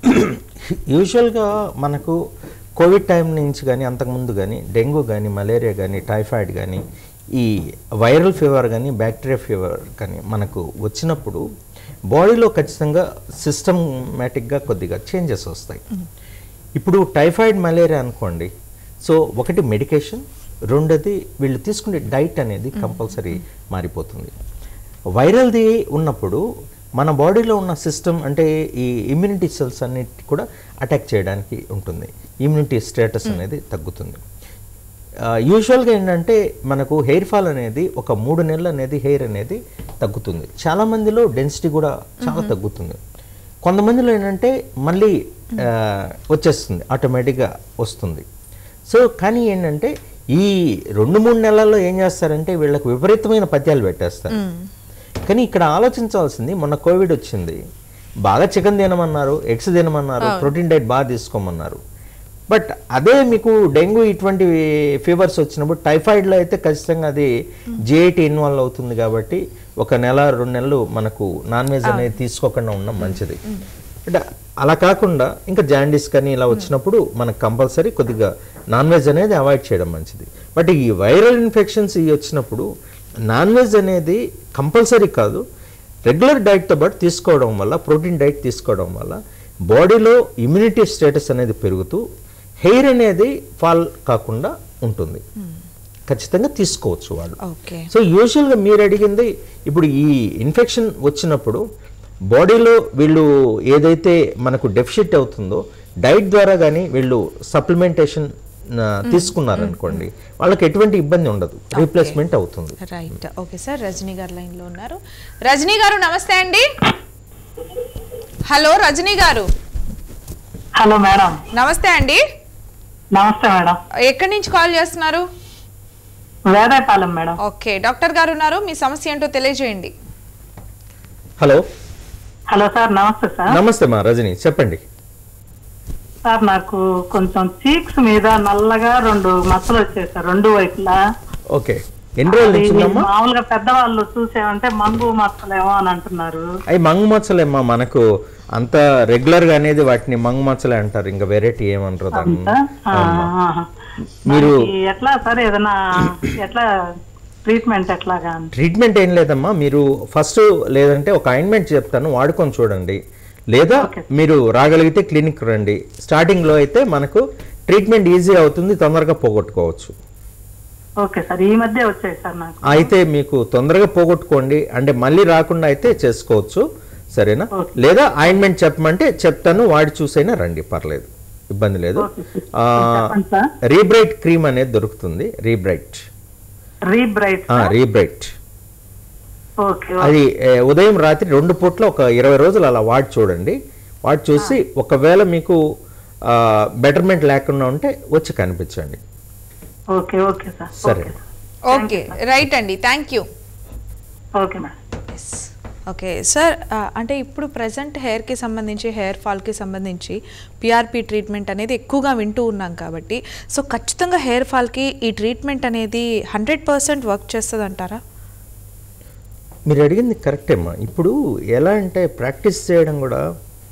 యూజువల్గా మనకు కోవిడ్ టైం నుంచి కానీ అంతకుముందు కానీ డెంగ్యూ కానీ మలేరియా కానీ టైఫాయిడ్ కానీ ఈ వైరల్ ఫీవర్ కానీ బ్యాక్టీరియా ఫీవర్ కానీ మనకు వచ్చినప్పుడు బాడీలో ఖచ్చితంగా సిస్టమేటిక్గా కొద్దిగా చేంజెస్ వస్తాయి ఇప్పుడు టైఫాయిడ్ మలేరియా అనుకోండి సో ఒకటి మెడికేషన్ రెండోది వీళ్ళు తీసుకునే డైట్ అనేది కంపల్సరీ మారిపోతుంది వైరల్ది ఉన్నప్పుడు మన బాడీలో ఉన్న సిస్టమ్ అంటే ఈ ఇమ్యూనిటీ సెల్స్ అన్నిటి కూడా అటాక్ చేయడానికి ఉంటుంది ఇమ్యూనిటీ స్టేటస్ అనేది తగ్గుతుంది యూజువల్గా ఏంటంటే మనకు హెయిర్ ఫాల్ అనేది ఒక మూడు నెలలు అనేది హెయిర్ అనేది తగ్గుతుంది చాలా మందిలో డెన్సిటీ కూడా చాలా తగ్గుతుంది కొంతమందిలో ఏంటంటే మళ్ళీ ఆ, వచ్చేస్తుంది ఆటోమేటిక్గా వస్తుంది సో కానీ ఏంటంటే ఈ రెండు మూడు నెలల్లో ఏం చేస్తారంటే వీళ్ళకి విపరీతమైన పద్యాలు పెట్టేస్తారు కానీ ఇక్కడ ఆలోచించాల్సింది మొన్న కోవిడ్ వచ్చింది బాగా చికెన్ తినమన్నారు ఎగ్స్ తినమన్నారు ప్రోటీన్ డైట్ బాగా తీసుకోమన్నారు బట్ అదే మీకు డెంగ్యూ ఇటువంటి ఫీవర్స్ వచ్చినప్పుడు టైఫాయిడ్లో అయితే ఖచ్చితంగా అది జేఐటీ ఇన్వాల్వ్ అవుతుంది కాబట్టి ఒక నెల రెండు నెలలు మనకు నాన్ వెజ్ అనేది తీసుకోకుండా ఉండడం మంచిది అంటే అలా కాకుండా ఇంకా జాండీస్ కానీ ఇలా వచ్చినప్పుడు మనకు కంపల్సరీ కొద్దిగా నాన్ వెజ్ అనేది అవాయిడ్ చేయడం మంచిది బట్ ఈ వైరల్ ఇన్ఫెక్షన్స్ ఇవి వచ్చినప్పుడు నాన్ వెజ్ అనేది కంపల్సరీ కాదు రెగ్యులర్ డైట్తో పాటు తీసుకోవడం వల్ల ప్రోటీన్ డైట్ తీసుకోవడం వల్ల బాడీలో ఇమ్యూనిటీ స్టేటస్ అనేది పెరుగుతూ హెయిర్ అనేది ఫాల్ కాకుండా ఉంటుంది ఖచ్చితంగా తీసుకోవచ్చు వాళ్ళు ఓకే సో యూజువల్గా మీరు అడిగింది ఇప్పుడు ఈ ఇన్ఫెక్షన్ వచ్చినప్పుడు బాడీలో వీళ్ళు ఏదైతే మనకు డెఫిషిట్ అవుతుందో డైట్ ద్వారా కానీ వీళ్ళు సప్లిమెంటేషన్ తీసుకున్నారనుకోండి వాళ్ళకి ఎటువంటి ఇబ్బంది ఉండదు రీప్లేస్మెంట్ అవుతుంది రైట్ ఓకే సార్ రజనీ గారు లైన్లో ఉన్నారు రజనీ గారు నమస్తే అండి హలో రజనీ గారు హలో మేడం నమస్తే అండి నమస్తే మేడం ఎక్కడి నుంచి కాల్ చేస్తున్నారు వేదాయపాలెం మేడం ఓకే డాక్టర్ గారు ఉన్నారు మీ సమస్య ఏంటో తెలియజేయండి హలో హలో సార్ నమస్తే సార్ నమస్తే మా రజని చెప్పండి సార్ నాకు కొంచెం చీక్స్ మీద నల్లగా రెండు మచ్చలు వచ్చాయి సార్ రెండు వైపులా ఓకే ఎన్ని రోజుల నుంచి అది ఉందమ్మా మామూలుగా పెద్దవాళ్ళు చూసామంటే మంగు మచ్చలేమో అని అంటున్నారు అవి మంగు మచ్చలేమ్మా మనకు అంత రెగ్యులర్ గా అనేది వాటిని మంగు మచ్చలే అంటారు ఇంకా వెరైటీ ఏమంటారు దాన్ని అంతా? ఆ, ఆహా. మీరు దానికి ఎట్లా సార్ ఏదైనా ఎట్లా ట్రీట్మెంట్ ఎట్లాగా అని ట్రీట్మెంట్ ఏం లేదమ్మా మీరు ఫస్ట్ లేదంటే ఒక ఆయింట్మెంట్ చెప్తాను వాడుకొని చూడండి లేదా మీరు రాగలిగితే క్లినిక్ రండి స్టార్టింగ్లో అయితే మనకు ట్రీట్మెంట్ ఈజీ అవుతుంది తొందరగా పోగొట్టుకోవచ్చు ఓకే సార్ ఈ మధ్య వచ్చాయి సార్ నాకు అయితే మీకు తొందరగా పోగొట్టుకోండి అంటే మళ్ళీ రాకుండా అయితే చేసుకోవచ్చు సరేనా Okay. లేదా ఆయింట్మెంట్ చెప్పమంటే చెప్తాను వాడి చూసైనా రండి పర్లేదు ఇబ్బంది లేదు Okay, sir. చెప్పండి సార్ రీబ్రైట్ క్రీమ్ అనేది దొరుకుతుంది రీబ్రైట్ రీబ్రైట్ రీబ్రైట్ ఓకే అది ఏ, ఉదయం రాత్రి రెండు పూట్ల ఒక ఇరవై రోజులు అలా వాడి చూడండి వాడి చూసి ఒకవేళ మీకు బెటర్మెంట్ లేకుండా ఉంటే వచ్చి కనిపించండి ఓకే ఓకే సార్ సరే ఓకే రైట్ అండి thank you okay madam okay sir ఆ, అంటే ఇప్పుడు ప్రజెంట్ హెయిర్కి సంబంధించి హెయిర్ ఫాల్కి సంబంధించి పిఆర్పి ట్రీట్మెంట్ అనేది ఎక్కువగా వింటూ ఉన్నాం కాబట్టి సో ఖచ్చితంగా హెయిర్ ఫాల్కి ఈ ట్రీట్మెంట్ అనేది హండ్రెడ్ పర్సెంట్ వర్క్ చేస్తుంది అంటారా మీరు అడిగింది కరెక్టేమ్మా ఇప్పుడు ఎలా అంటే ప్రాక్టీస్ చేయడం కూడా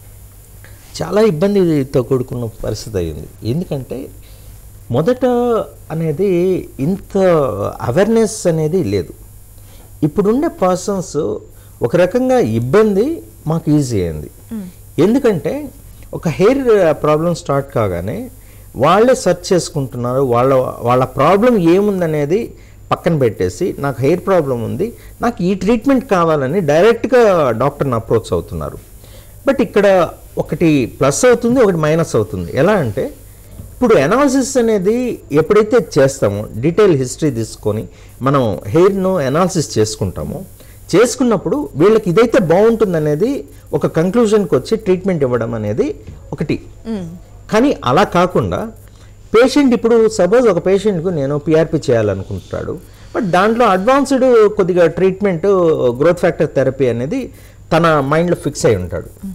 చాలా ఇబ్బందితో కూడుకున్న పరిస్థితి అయింది ఎందుకంటే మొదట అనేది ఇంత అవేర్నెస్ అనేది లేదు ఇప్పుడుండే పర్సన్స్ ఒక రకంగా ఇబ్బంది మాకు ఈజీ అయింది ఎందుకంటే ఒక హెయిర్ ప్రాబ్లం స్టార్ట్ కాగానే వాళ్ళే సెర్చ్ చేసుకుంటున్నారు వాళ్ళ వాళ్ళ ప్రాబ్లం ఏముందనేది పక్కన పెట్టేసి నాకు హెయిర్ ప్రాబ్లం ఉంది నాకు ఈ ట్రీట్మెంట్ కావాలని డైరెక్ట్గా డాక్టర్ని అప్రోచ్ అవుతున్నారు బట్ ఇక్కడ ఒకటి ప్లస్ అవుతుంది ఒకటి మైనస్ అవుతుంది ఎలా అంటే ఇప్పుడు అనాలిసిస్ అనేది ఎప్పుడైతే చేస్తామో డీటెయిల్ హిస్టరీ తీసుకొని మనం హెయిర్ను అనాలిసిస్ చేసుకుంటామో చేసుకున్నప్పుడు వీళ్ళకి ఇదైతే బాగుంటుంది అనేది ఒక కంక్లూజన్కి వచ్చి ట్రీట్మెంట్ ఇవ్వడం అనేది ఒకటి కానీ అలా కాకుండా పేషెంట్ ఇప్పుడు సపోజ్ ఒక పేషెంట్కు నేను పిఆర్పి చేయాలనుకుంటాడు బట్ దాంట్లో అడ్వాన్స్డ్ కొద్దిగా ట్రీట్మెంట్ గ్రోత్ ఫ్యాక్టర్ థెరపీ అనేది తన మైండ్లో ఫిక్స్ అయి ఉంటాడు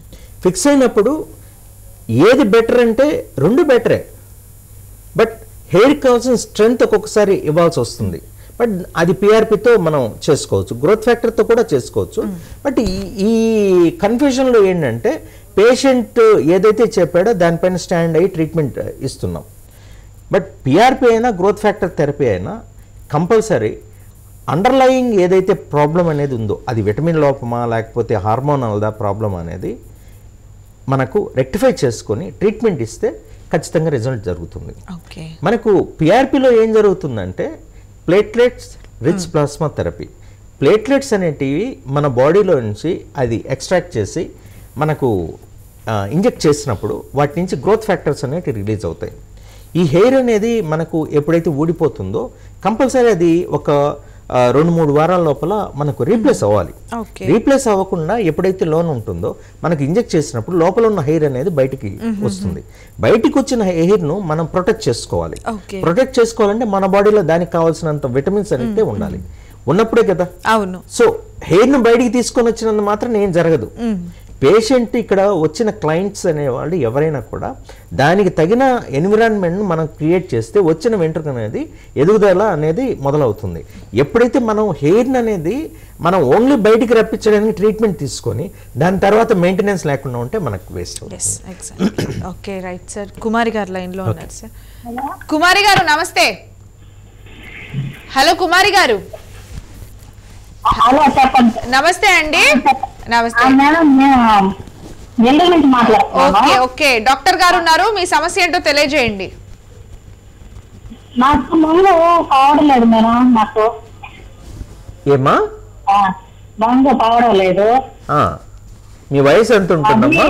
ఫిక్స్ అయినప్పుడు ఏది బెటర్ అంటే రెండు బెటరే బట్ హెయిర్ కావాల్సిన స్ట్రెంగ్త్ ఒక్కొక్కసారి ఇవ్వాల్సి వస్తుంది బట్ అది పిఆర్పితో మనం చేసుకోవచ్చు గ్రోత్ ఫ్యాక్టర్తో కూడా చేసుకోవచ్చు బట్ ఈ- ఈ కన్ఫ్యూజన్లో ఏంటంటే పేషెంట్ ఏదైతే చెప్పాడో దానిపైన స్టాండ్ అయ్యి ట్రీట్మెంట్ ఇస్తున్నాం బట్ పిఆర్పి అయినా గ్రోత్ ఫ్యాక్టర్ థెరపీ అయినా కంపల్సరీ అండర్లయింగ్ ఏదైతే ప్రాబ్లం అనేది ఉందో అది విటమిన్ లోపమా లేకపోతే హార్మోనల్దా ప్రాబ్లం అనేది మనకు రెక్టిఫై చేసుకొని ట్రీట్మెంట్ ఇస్తే ఖచ్చితంగా రిజల్ట్ జరుగుతుంది ఓకే మనకు పిఆర్పిలో ఏం జరుగుతుందంటే platelets rich plasma therapy platelets అనేటివి మన బాడీలో నుంచి అది ఎక్స్ట్రాక్ట్ చేసి మనకు ఇంజెక్ట్ చేసినప్పుడు వాటి నుంచి గ్రోత్ ఫ్యాక్టర్స్ అనేవి రిలీజ్ అవుతాయి ఈ హెయిర్ అనేది మనకు ఎప్పుడైతే ఊడిపోతుందో కంపల్సరీ అది ఒక ఆ, రెండు మూడు వారాల లోపల మనకు రీప్లేస్ అవ్వాలి ఓకే రీప్లేస్ అవ్వకుండా ఎప్పుడైతే లోన్ ఉంటుందో మనకు ఇంజెక్ట్ చేసినప్పుడు లోపల ఉన్న హెయిర్ అనేది బయటికి వస్తుంది బయటికి వచ్చిన హెయిర్ను మనం ప్రొటెక్ట్ చేసుకోవాలి ఓకే ప్రొటెక్ట్ చేసుకోవాలంటే మన బాడీలో దానికి కావాల్సినంత విటమిన్స్ అనేది ఉండాలి ఉన్నప్పుడే కదా అవును సో హెయిర్ను బయటికి తీసుకొని వచ్చినంత మాత్రం ఏం జరగదు పేషెంట్ ఇక్కడ వచ్చిన క్లయింట్స్ అనేవాళ్ళు ఎవరైనా కూడా దానికి తగిన ఎన్విరాన్మెంట్ను మనం క్రియేట్ చేస్తే వచ్చిన వెంట్రుక అనేది ఎదుగుదల అనేది మొదలవుతుంది ఎప్పుడైతే మనం హెయిర్ని అనేది మనం ఓన్లీ బయటికి రప్పించడానికి ట్రీట్మెంట్ తీసుకొని దాని తర్వాత మెయింటెనెన్స్ లేకుండా ఉంటే మనకు waste yes exact okay right sir Kumari గారు లైన్ లో ఉన్నారు సార్ కుమారి గారు నమస్తే హలో కుమారి గారు హలో చెప్పండి నమస్తే అండి నమస్తే మేడం నేను నెల్లూరు నుంచి ఓకే మాట్లాడుతున్నాను ఓకే డాక్టర్ గారు ఉన్నారు మీ సమస్య ఏంటో తెలియజేయండి నాకు మంగు కావడం లేదు మేడం నాకు ఏమా ఆ, మంగు కావడం లేదు ఆ, మీ వయసు ఎంత ఉంటుందమ్మా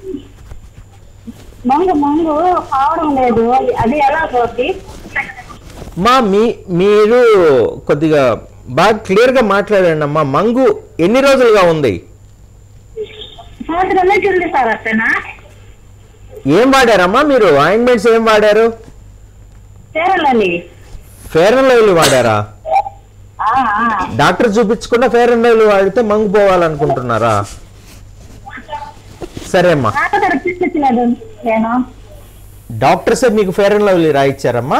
మంగు మంగు కావడం లేదు అది ఎలా పోతుంది మా మీ మీరు కొద్దిగా బాగా క్లియర్గా మాట్లాడండి అమ్మా మంగు ఎన్ని రోజులుగా ఉంది సంవత్సరం నుంచి ఉంది సార్ అసలు ఏం వాడారమ్మా మీరు ఆయింట్మెంట్స్ ఏం వాడారు చేరాలని ఫేర్ అండ్ లవ్లీ వాడారా డాక్టర్ చూపించకుండా ఫేర్ అండ్ లవ్లీ వాడితే మంగు పోవాలనుకుంటున్నారా సరే అమ్మా డాక్టర్ చూపించలేదు నేను డాక్టర్సే మీకు ఫేర్ అండ్ లవ్లీ రాయిచ్చారమ్మా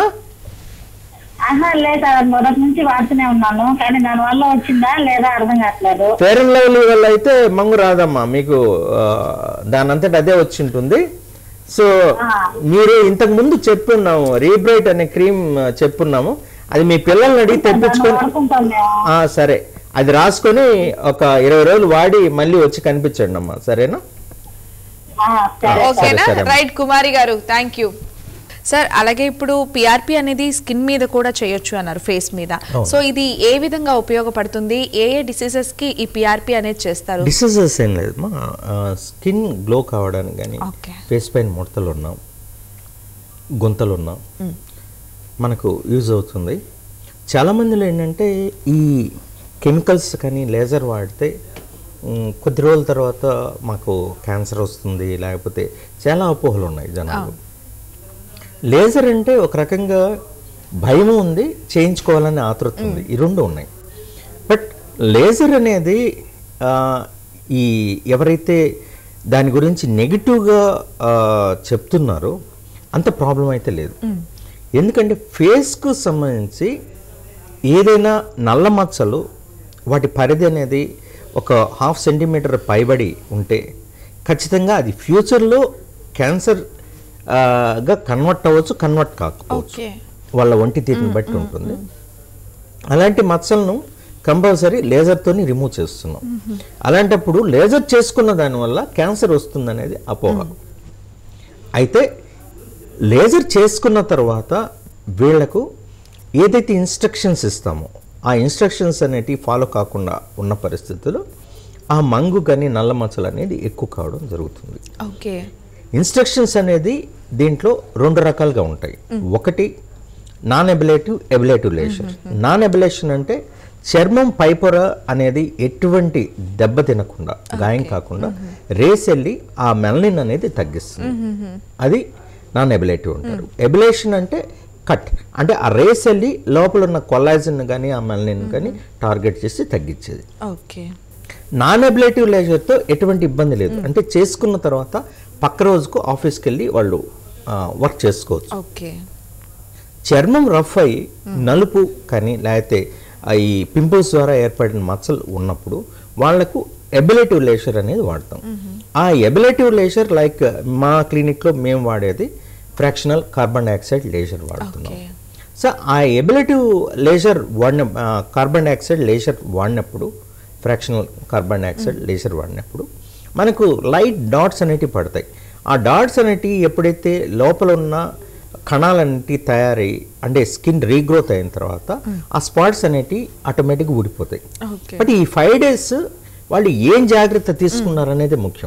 ఆహా లేదు సార్ మొదటి నుంచి వాడుతూనే ఉన్నాను కానీ దాని వల్ల వచ్చిందా లేదా అర్థం కావట్లేదు ఫేర్ అండ్ లవ్లీ వల్ల అయితే మంగు రాదమ్మా మీకు ఆ, దానంతట అదే వచ్చి ఉంటుంది సో మీరు ఇంతకు ముందు చెప్పున్నాము రీబ్రైట్ అనే క్రీమ్ చెప్పున్నాము అది మీ పిల్లల్ని అడిగి తెప్పించుకొని వాడుకుంటాం మేము ఆ, సరే అది రాసుకొని ఒక ఇరవై రోజులు వాడి మళ్ళీ వచ్చి కనిపించండి అమ్మా సరేనా ఆ, సరే ఓకేనా సరే, అమ్మా. రైట్ కుమారి గారు థ్యాంక్ యూ సార్ అలాగే ఇప్పుడు పిఆర్పి అనేది స్కిన్ మీద కూడా చేయొచ్చు అన్నారు ఫేస్ మీద సో ఇది ఏ విధంగా ఉపయోగపడుతుంది ఏ ఏ డిసీజెస్ కి ఈ పిఆర్పి అనేది చేస్తారు డిసీజెస్ ఏం లేదు మా స్కిన్ గ్లో కావడానికి కానీ ఓకే ఫేస్ పైన ముడతలు ఉన్నాం గుంతలు ఉన్నాం మనకు యూజ్ అవుతుంది చాలామందిలో ఏంటంటే ఈ కెమికల్స్ కానీ లేజర్ వాడితే మ్, కొద్ది రోజుల తర్వాత మాకు క్యాన్సర్ వస్తుంది లేకపోతే చాలా అపోహలు ఉన్నాయి జనాలు లేజర్ అంటే ఒక రకంగా భయం ఉంది చేయించుకోవాలని ఆతృత ఉంది ఈ రెండు ఉన్నాయి బట్ లేజర్ అనేది ఆ, ఈ ఎవరైతే దాని గురించి నెగిటివ్గా చెప్తున్నారో అంత ప్రాబ్లం అయితే లేదు ఎందుకంటే ఫేస్కు సంబంధించి ఏదైనా నల్ల మచ్చలు వాటి పరిధి అనేది ఒక హాఫ్ సెంటీమీటర్ పైబడి ఉంటే ఖచ్చితంగా అది ఫ్యూచర్లో క్యాన్సర్ ఆ, గా కన్వర్ట్ అవ్వచ్చు కన్వర్ట్ కాకపోవచ్చు ఓకే వాళ్ళ ఒంటి తీరుని బట్టి ఉంటుంది అలాంటి మచ్చలను కంపల్సరీ లేజర్తోని రిమూవ్ చేస్తున్నాం అలాంటప్పుడు లేజర్ చేసుకున్న దానివల్ల క్యాన్సర్ వస్తుందనేది అపోహ అయితే లేజర్ చేసుకున్న తర్వాత వీళ్లకు ఏదైతే ఇన్స్ట్రక్షన్స్ ఇస్తామో ఆ ఇన్స్ట్రక్షన్స్ అనేటివి ఫాలో కాకుండా ఉన్న పరిస్థితుల్లో ఆ మంగు కానీ నల్ల మచ్చలు అనేది ఎక్కువ కావడం జరుగుతుంది ఓకే ఇన్స్ట్రక్షన్స్ అనేది దీంట్లో రెండు రకాలుగా ఉంటాయి ఒకటి నాన్ ఎబిలేటివ్ ఎబిలేటివ్ లేషన్ నాన్ ఎబిలేషన్ అంటే చర్మం పైపొర అనేది ఎటువంటి దెబ్బ తినకుండా గాయం కాకుండా రేస్ వెళ్ళి ఆ మెలనిన్ అనేది తగ్గిస్తుంది అది నాన్ ఎబిలేటివ్ అంటారు ఎబిలేషన్ అంటే కట్ అంటే ఆ రేస్ వెళ్ళి లోపల ఉన్న కొల్లాజిన్ కానీ ఆ మెలనిన్ కానీ టార్గెట్ చేసి తగ్గించేది ఓకే నాన్ అబిలేటివ్ లేజర్తో ఎటువంటి ఇబ్బంది లేదు అంటే చేసుకున్న తర్వాత పక్క రోజుకు ఆఫీస్కి వెళ్ళి వాళ్ళు వర్క్ చేసుకోవచ్చు ఓకే చర్మం రఫ్ అయి నలుపు కానీ లేకపోతే ఆ ఈ పింపుల్స్ ద్వారా ఏర్పడిన మచ్చలు ఉన్నప్పుడు వాళ్లకు ఎబిలేటివ్ లేషర్ అనేది వాడతాం ఆ ఎబిలేటివ్ లేషర్ లైక్ మా క్లినిక్లో మేము వాడేది ఫ్రాక్షనల్ కార్బన్ డైఆక్సైడ్ లేజర్ వాడుతున్నాం ఓకే సో ఆ ఎబిలిటివ్ లేజర్ వాడిన కార్బన్ డైఆక్సైడ్ లేజర్ వాడినప్పుడు ఫ్రాక్షనల్ కార్బన్ డైఆక్సైడ్ లేజర్ వాడినప్పుడు మనకు లైట్ డాట్స్ అనేటివి పడతాయి ఆ డాట్స్ అనేటివి ఎప్పుడైతే లోపల ఉన్న కణాలన్నిటి తయారై అంటే స్కిన్ రీగ్రోత్ అయిన తర్వాత ఆ స్పాట్స్ అనేటివి ఆటోమేటిక్గా ఊడిపోతాయి ఓకే బట్ ఈ ఫైవ్ డేస్ వాళ్ళు ఏం జాగ్రత్త తీసుకున్నారనేది ముఖ్యం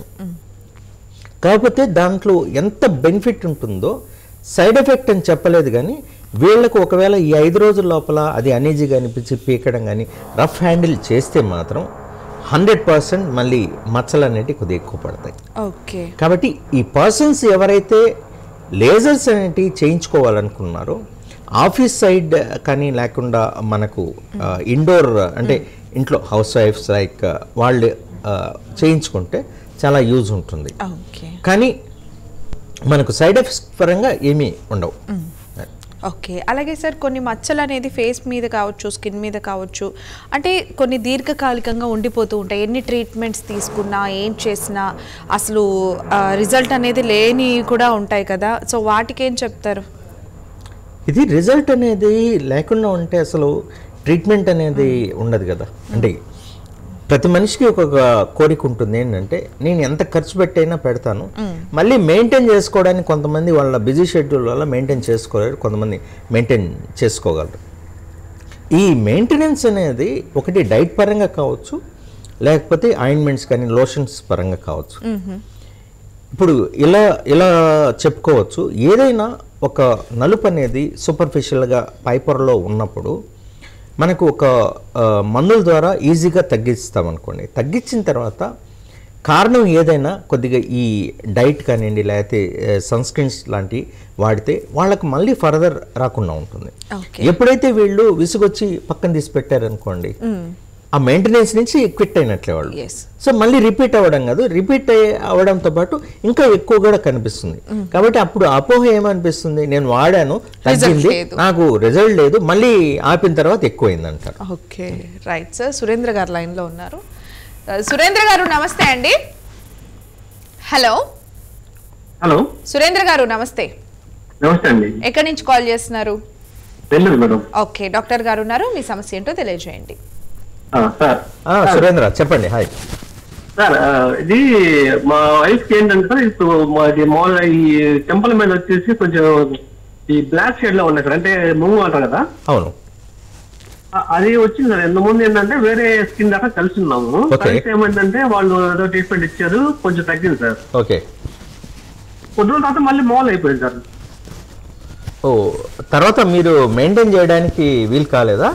కాకపోతే దాంట్లో ఎంత బెనిఫిట్ ఉంటుందో సైడ్ ఎఫెక్ట్ అని చెప్పలేదు కానీ వీళ్ళకు ఒకవేళ ఈ ఐదు రోజుల లోపల అది అనీజీగా అనిపించి పీకడం కానీ రఫ్ హ్యాండిల్ చేస్తే మాత్రం హండ్రెడ్ పర్సెంట్ మళ్ళీ మచ్చలు అనేటివి కొద్దిగా ఎక్కువ పడతాయి ఓకే కాబట్టి ఈ పర్సన్స్ ఎవరైతే లేజర్స్ అనేటివి చేయించుకోవాలనుకున్నారో ఆఫీస్ సైడ్ కానీ లేకుండా మనకు ఇండోర్ అంటే ఇంట్లో హౌస్ వైఫ్స్ లైక్ వాళ్ళు ఆ, చేయించుకుంటే చాలా యూజ్ ఉంటుంది ఓకే కానీ మనకు సైడ్ ఎఫెక్ట్స్ పరంగా ఏమీ ఉండవు ఓకే అలాగే సార్ కొన్ని మచ్చలు అనేది ఫేస్ మీద కావచ్చు స్కిన్ మీద కావచ్చు అంటే కొన్ని దీర్ఘకాలికంగా ఉండిపోతూ ఉంటాయి ఎన్ని ట్రీట్మెంట్స్ తీసుకున్నా ఏం చేసినా అసలు రిజల్ట్ అనేది లేని కూడా ఉంటాయి కదా సో వాటికి ఏం చెప్తారు ఇది రిజల్ట్ అనేది లేకుండా ఉంటే అసలు ట్రీట్మెంట్ అనేది ఉండదు కదా అంటే ప్రతి మనిషికి ఒక కోరిక ఉంటుంది ఏంటంటే నేను ఎంత ఖర్చు పెట్టైనా పెడతాను మళ్ళీ మెయింటైన్ చేసుకోవడానికి కొంతమంది వాళ్ళ బిజీ షెడ్యూల్ వల్ల మెయింటైన్ చేసుకోలేరు కొంతమంది మెయింటైన్ చేసుకోగలరు ఈ మెయింటెనెన్స్ అనేది ఒకటి డైట్ పరంగా కావచ్చు లేకపోతే ఆయింట్మెంట్స్ కానీ లోషన్స్ పరంగా కావచ్చు ఇప్పుడు ఇలా ఇలా చెప్పుకోవచ్చు ఏదైనా ఒక నలుపు అనేది సూపర్ఫిషియల్గా పైపొరలో ఉన్నప్పుడు మనకు ఒక ఆ, మందుల ద్వారా ఈజీగా తగ్గిస్తాం అనుకోండి తగ్గించిన తర్వాత కారణం ఏదైనా కొద్దిగా ఈ డైట్ కానివ్వండి లేకపోతే సన్ స్క్రీన్స్ లాంటివి వాడితే వాళ్ళకు మళ్ళీ ఫర్దర్ రాకుండా ఉంటుంది ఓకే ఎప్పుడైతే వీళ్ళు విసుగొచ్చి పక్కన తీసి పెట్టారనుకోండి ఆ మెయింటెనెన్స్ నుంచి క్విట్ అయినట్లే వాళ్ళు ఎస్ సో మళ్ళీ రిపీట్ అవ్వడం కాదు రిపీట్ అవ్వడంతో పాటు ఇంకా ఎక్కువ కూడా కనిపిస్తుంది కాబట్టి అప్పుడు అపోహ ఏమనిపిస్తుంది నేను వాడాను తగ్గింది లేదు. నాకు రిజల్ట్ లేదు మళ్ళీ ఆపిన తర్వాత ఎక్కువైంది అంటారు ఓకే రైట్ సార్ సురేంద్ర గారు లైన్లో ఉన్నారు ఆ, సురేంద్ర గారు నమస్తే అండి హలో హలో సురేంద్ర గారు నమస్తే నమస్తే అండి ఎక్కడి నుంచి కాల్ చేస్తున్నారు నెల్లూరు మేడం ఓకే డాక్టర్ గారు ఉన్నారు మీ సమస్య ఏంటో తెలియజేయండి ఆ, సార్ ఆ, సురేంద్ర చెప్పండి హాయ్ సార్ ఆ, ఇది మా వైఫ్ కి ఏంటంటే సార్ ఇప్పుడు మాది మామూలుగా ఈ చెంపల మీద వచ్చేసి కొంచెం ఈ బ్లాక్ షేడ్ లో ఉన్నాయి సార్ అంటే మూవ్ అంటారు కదా అవును ఆ, అది వచ్చింది సార్ ఎంత ముందు ఏంటంటే వేరే స్కిన్ దాకా కలిసి ఉన్నాము Okay. కలిసి ఏమైందంటే వాళ్ళు ఏదో ట్రీట్మెంట్ ఇచ్చారు కొంచెం తగ్గింది సార్ ఓకే కొద్ది రోజుల తర్వాత మళ్ళీ మామూలు అయిపోయింది సార్ ఓ తర్వాత మీరు మెయింటైన్ చేయడానికి వీలు కాలేదా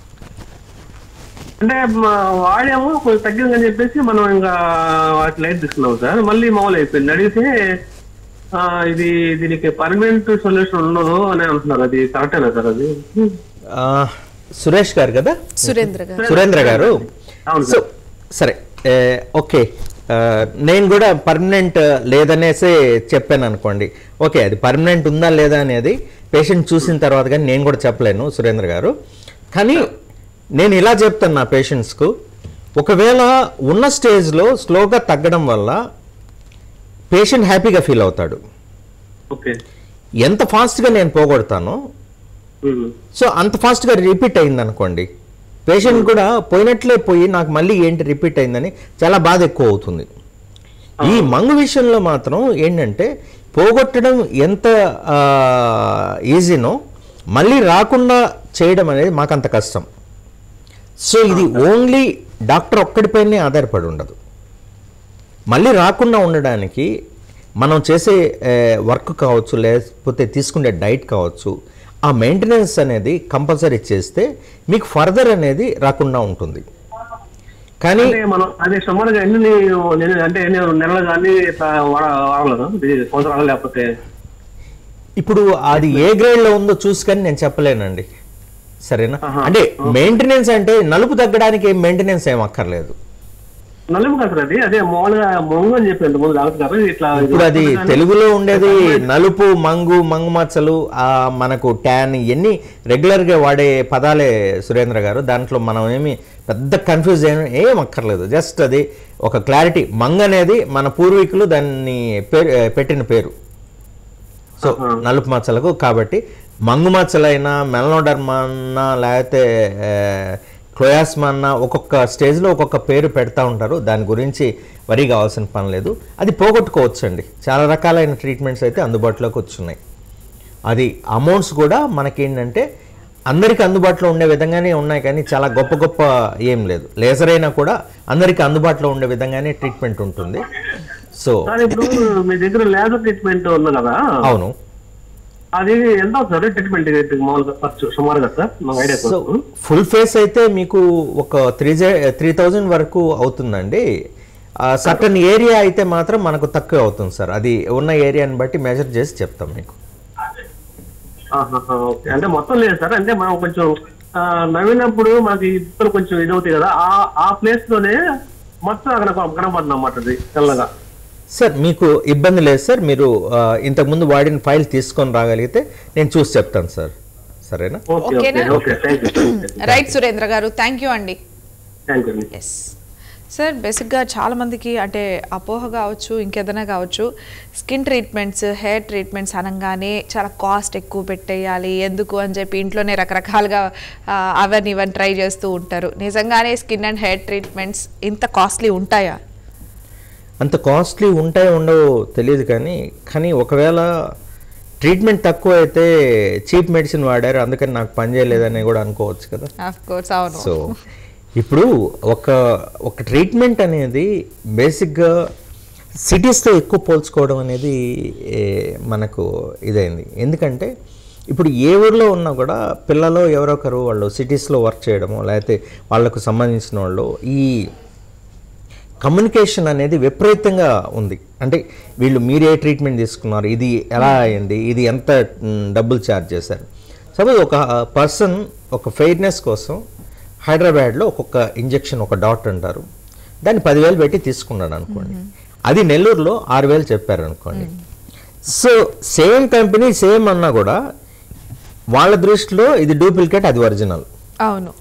అంటే మా వాడేమో కొంచెం తగ్గిందని చెప్పేసి మనం ఇంకా వాటి లైట్ తీసుకున్నాం సార్ మళ్ళీ మామూలు అయిపోయింది అడిగితే ఆ, ఇది దీనికి పర్మనెంట్ సొల్యూషన్ ఉండదు అని అంటున్నారు అది కరెక్టేనా సార్ అది ఆ, సురేష్ గారు కదా సురేంద్ర గారు సురేంద్ర గారు అవును సో సరే ఏ, ఓకే ఆ, నేను కూడా పర్మనెంట్ లేదనేసి చెప్పాను అనుకోండి ఓకే అది పర్మనెంట్ ఉందా లేదా అనేది పేషెంట్ చూసిన తర్వాత కానీ నేను కూడా చెప్పలేను సురేంద్ర గారు కానీ నేను ఇలా చెప్తాను నా పేషెంట్స్కు ఒకవేళ ఉన్న స్టేజ్లో స్లోగా తగ్గడం వల్ల పేషెంట్ హ్యాపీగా ఫీల్ అవుతాడు ఓకే ఎంత ఫాస్ట్గా నేను పోగొడతానో ఉమ్. సో అంత ఫాస్ట్గా రిపీట్ అయింది అనుకోండి పేషెంట్ కూడా పోయినట్లే పోయి నాకు మళ్ళీ ఏంటి రిపీట్ అయిందని చాలా బాధ ఎక్కువ అవుతుంది ఈ మంగు విషయంలో మాత్రం ఏంటంటే పోగొట్టడం ఎంత ఆ, ఈజీనో మళ్ళీ రాకుండా చేయడం అనేది మాకంత కష్టం సో ఇది ఓన్లీ డాక్టర్ ఒక్కడిపైనే ఆధారపడి ఉండదు మళ్ళీ రాకుండా ఉండడానికి మనం చేసే వర్క్ కావచ్చు లేకపోతే తీసుకునే డైట్ కావచ్చు ఆ మెయింటెనెన్స్ అనేది కంపల్సరీ చేస్తే మీకు ఫర్దర్ అనేది రాకుండా ఉంటుంది కానీ అంటే మనం అదే సుమారుగా ఎన్ని నేను అంటే నేను నెలలు కానీ ఇట్లా వాడ వాడలేదు ఇది సంవత్సరాలు లేకపోతే ఇప్పుడు అది ఏ గ్రేడ్లో ఉందో చూసుకొని నేను చెప్పలేనండి సరేనా ఆహా. అంటే మెయింటెనెన్స్ అంటే నలుపు తగ్గడానికి ఏం మెయింటెనెన్స్ ఏం అక్కర్లేదు నలుపు కదా సార్ అది అదే మామూలుగా మొంగు అని చెప్పి ముందు డాక్టర్ గారు ఇట్లా ఇప్పుడు అది తెలుగులో ఉండేది నలుపు మంగు మంగు మచ్చలు ఆ మనకు ట్యాన్ ఇవన్నీ రెగ్యులర్గా వాడే పదాలే సురేంద్ర గారు దాంట్లో మనం ఏమి పెద్ద కన్ఫ్యూజ్ ఏం ఏం అక్కర్లేదు జస్ట్ అది ఒక క్లారిటీ మంగ్ అనేది మన పూర్వీకులు దాన్ని పేరు పెట్టిన పేరు సో నలుపు మచ్చలకు కాబట్టి మంగు మచ్చలైనా మెలనోడర్మా అన్నా లేకపోతే క్లోయాస్మా అన్న ఒక్కొక్క స్టేజ్లో ఒక్కొక్క పేరు పెడతా ఉంటారు దాని గురించి వరి కావాల్సిన పని లేదు అది పోగొట్టుకోవచ్చు అండి చాలా రకాలైన ట్రీట్మెంట్స్ అయితే అందుబాటులోకి వచ్చున్నాయి అది అమౌంట్స్ కూడా మనకేంటంటే అందరికీ అందుబాటులో ఉండే విధంగానే ఉన్నాయి కానీ చాలా గొప్ప గొప్ప ఏం లేదు లేజర్ అయినా కూడా అందరికీ అందుబాటులో ఉండే విధంగానే ట్రీట్మెంట్ ఉంటుంది సో సార్ ఇప్పుడు మీ దగ్గర లేజర్ ట్రీట్మెంట్ ఉంది కదా అవును అది ఎంత అవుతుంది సార్ ట్రీట్మెంట్ మామూలుగా ఖర్చు సుమారుగా సార్ నాకు ఐడియా సో ఫుల్ ఫేస్ అయితే మీకు ఒక త్రీ త్రీ థౌజండ్ వరకు అవుతుందండి సర్టన్ ఏరియా అయితే మాత్రం మనకు తక్కువ అవుతుంది సార్ అది ఉన్న ఏరియాని బట్టి మెజర్ చేసి చెప్తాం మీకు ఓకే అంటే మొత్తం లేదు సార్ అంటే మనం కొంచెం ఆ, నవ్వినప్పుడు మనకి ఇద్దరు కొంచెం ఇది అవుతాయి కదా ఆ ఆ ప్లేస్ లోనే మొత్తం అక్కడ కనపడుతుంది అన్నమాట అది తెల్లగా సార్ మీకు ఇబ్బంది లేదు సార్ మీరు ఆ, ఇంతకుముందు వాడిన ఫైల్ తీసుకొని రాగలిగితే నేను చూసి చెప్తాను సార్ సరేనా ఓకే ఓకే ఓకేనా? Okay thank you right Surendra గారు థ్యాంక్ యూ అండి థ్యాంక్ యూ ఎస్ సార్ బేసిక్గా చాలామందికి అంటే అపోహ కావచ్చు ఇంకేదైనా కావచ్చు స్కిన్ ట్రీట్మెంట్స్ హెయిర్ ట్రీట్మెంట్స్ అనగానే చాలా కాస్ట్ ఎక్కువ పెట్టేయాలి ఎందుకు అని చెప్పి ఇంట్లోనే రకరకాలుగా ఆ, అవన్నీ ఇవన్నీ ట్రై చేస్తూ ఉంటారు నిజంగానే స్కిన్ అండ్ హెయిర్ ట్రీట్మెంట్స్ ఇంత కాస్ట్లీ ఉంటాయా అంత కాస్ట్లీ ఉంటాయో ఉండవో తెలియదు కానీ కానీ ఒకవేళ ట్రీట్మెంట్ తక్కువ అయితే చీప్ మెడిసిన్ వాడారు అందుకని నాకు పని చేయలేదని కూడా అనుకోవచ్చు కదా ఆఫ్ కోర్స్ అవును సో ఇప్పుడు ఒక ఒక ట్రీట్మెంట్ అనేది బేసిక్గా సిటీస్తో ఎక్కువ పోల్చుకోవడం అనేది ఏ, మనకు ఇదైంది ఎందుకంటే ఇప్పుడు ఏ ఊర్లో ఉన్నా కూడా పిల్లలు ఎవరొకరు వాళ్ళు సిటీస్లో వర్క్ చేయడము లేకపోతే వాళ్ళకు సంబంధించిన వాళ్ళు ఈ కమ్యూనికేషన్ అనేది విపరీతంగా ఉంది అంటే వీళ్ళు మీరే ట్రీట్మెంట్ తీసుకున్నారు ఇది ఎలా అయింది ఇది ఎంత మ్, డబ్బులు ఛార్జ్ చేశారు సపోజ్ ఒక పర్సన్ ఒక ఫెయిర్నెస్ కోసం హైదరాబాద్లో ఒక్కొక్క ఇంజెక్షన్ ఒక డాట్ అంటారు దాన్ని పదివేలు పెట్టి తీసుకున్నాడు అనుకోండి అది నెల్లూరులో ఆరు వేలు చెప్పారు అనుకోండి సో సేమ్ కంపెనీ సేమ్ అన్నా కూడా వాళ్ళ దృష్టిలో ఇది డూప్లికేట్ అది ఒరిజినల్ అవును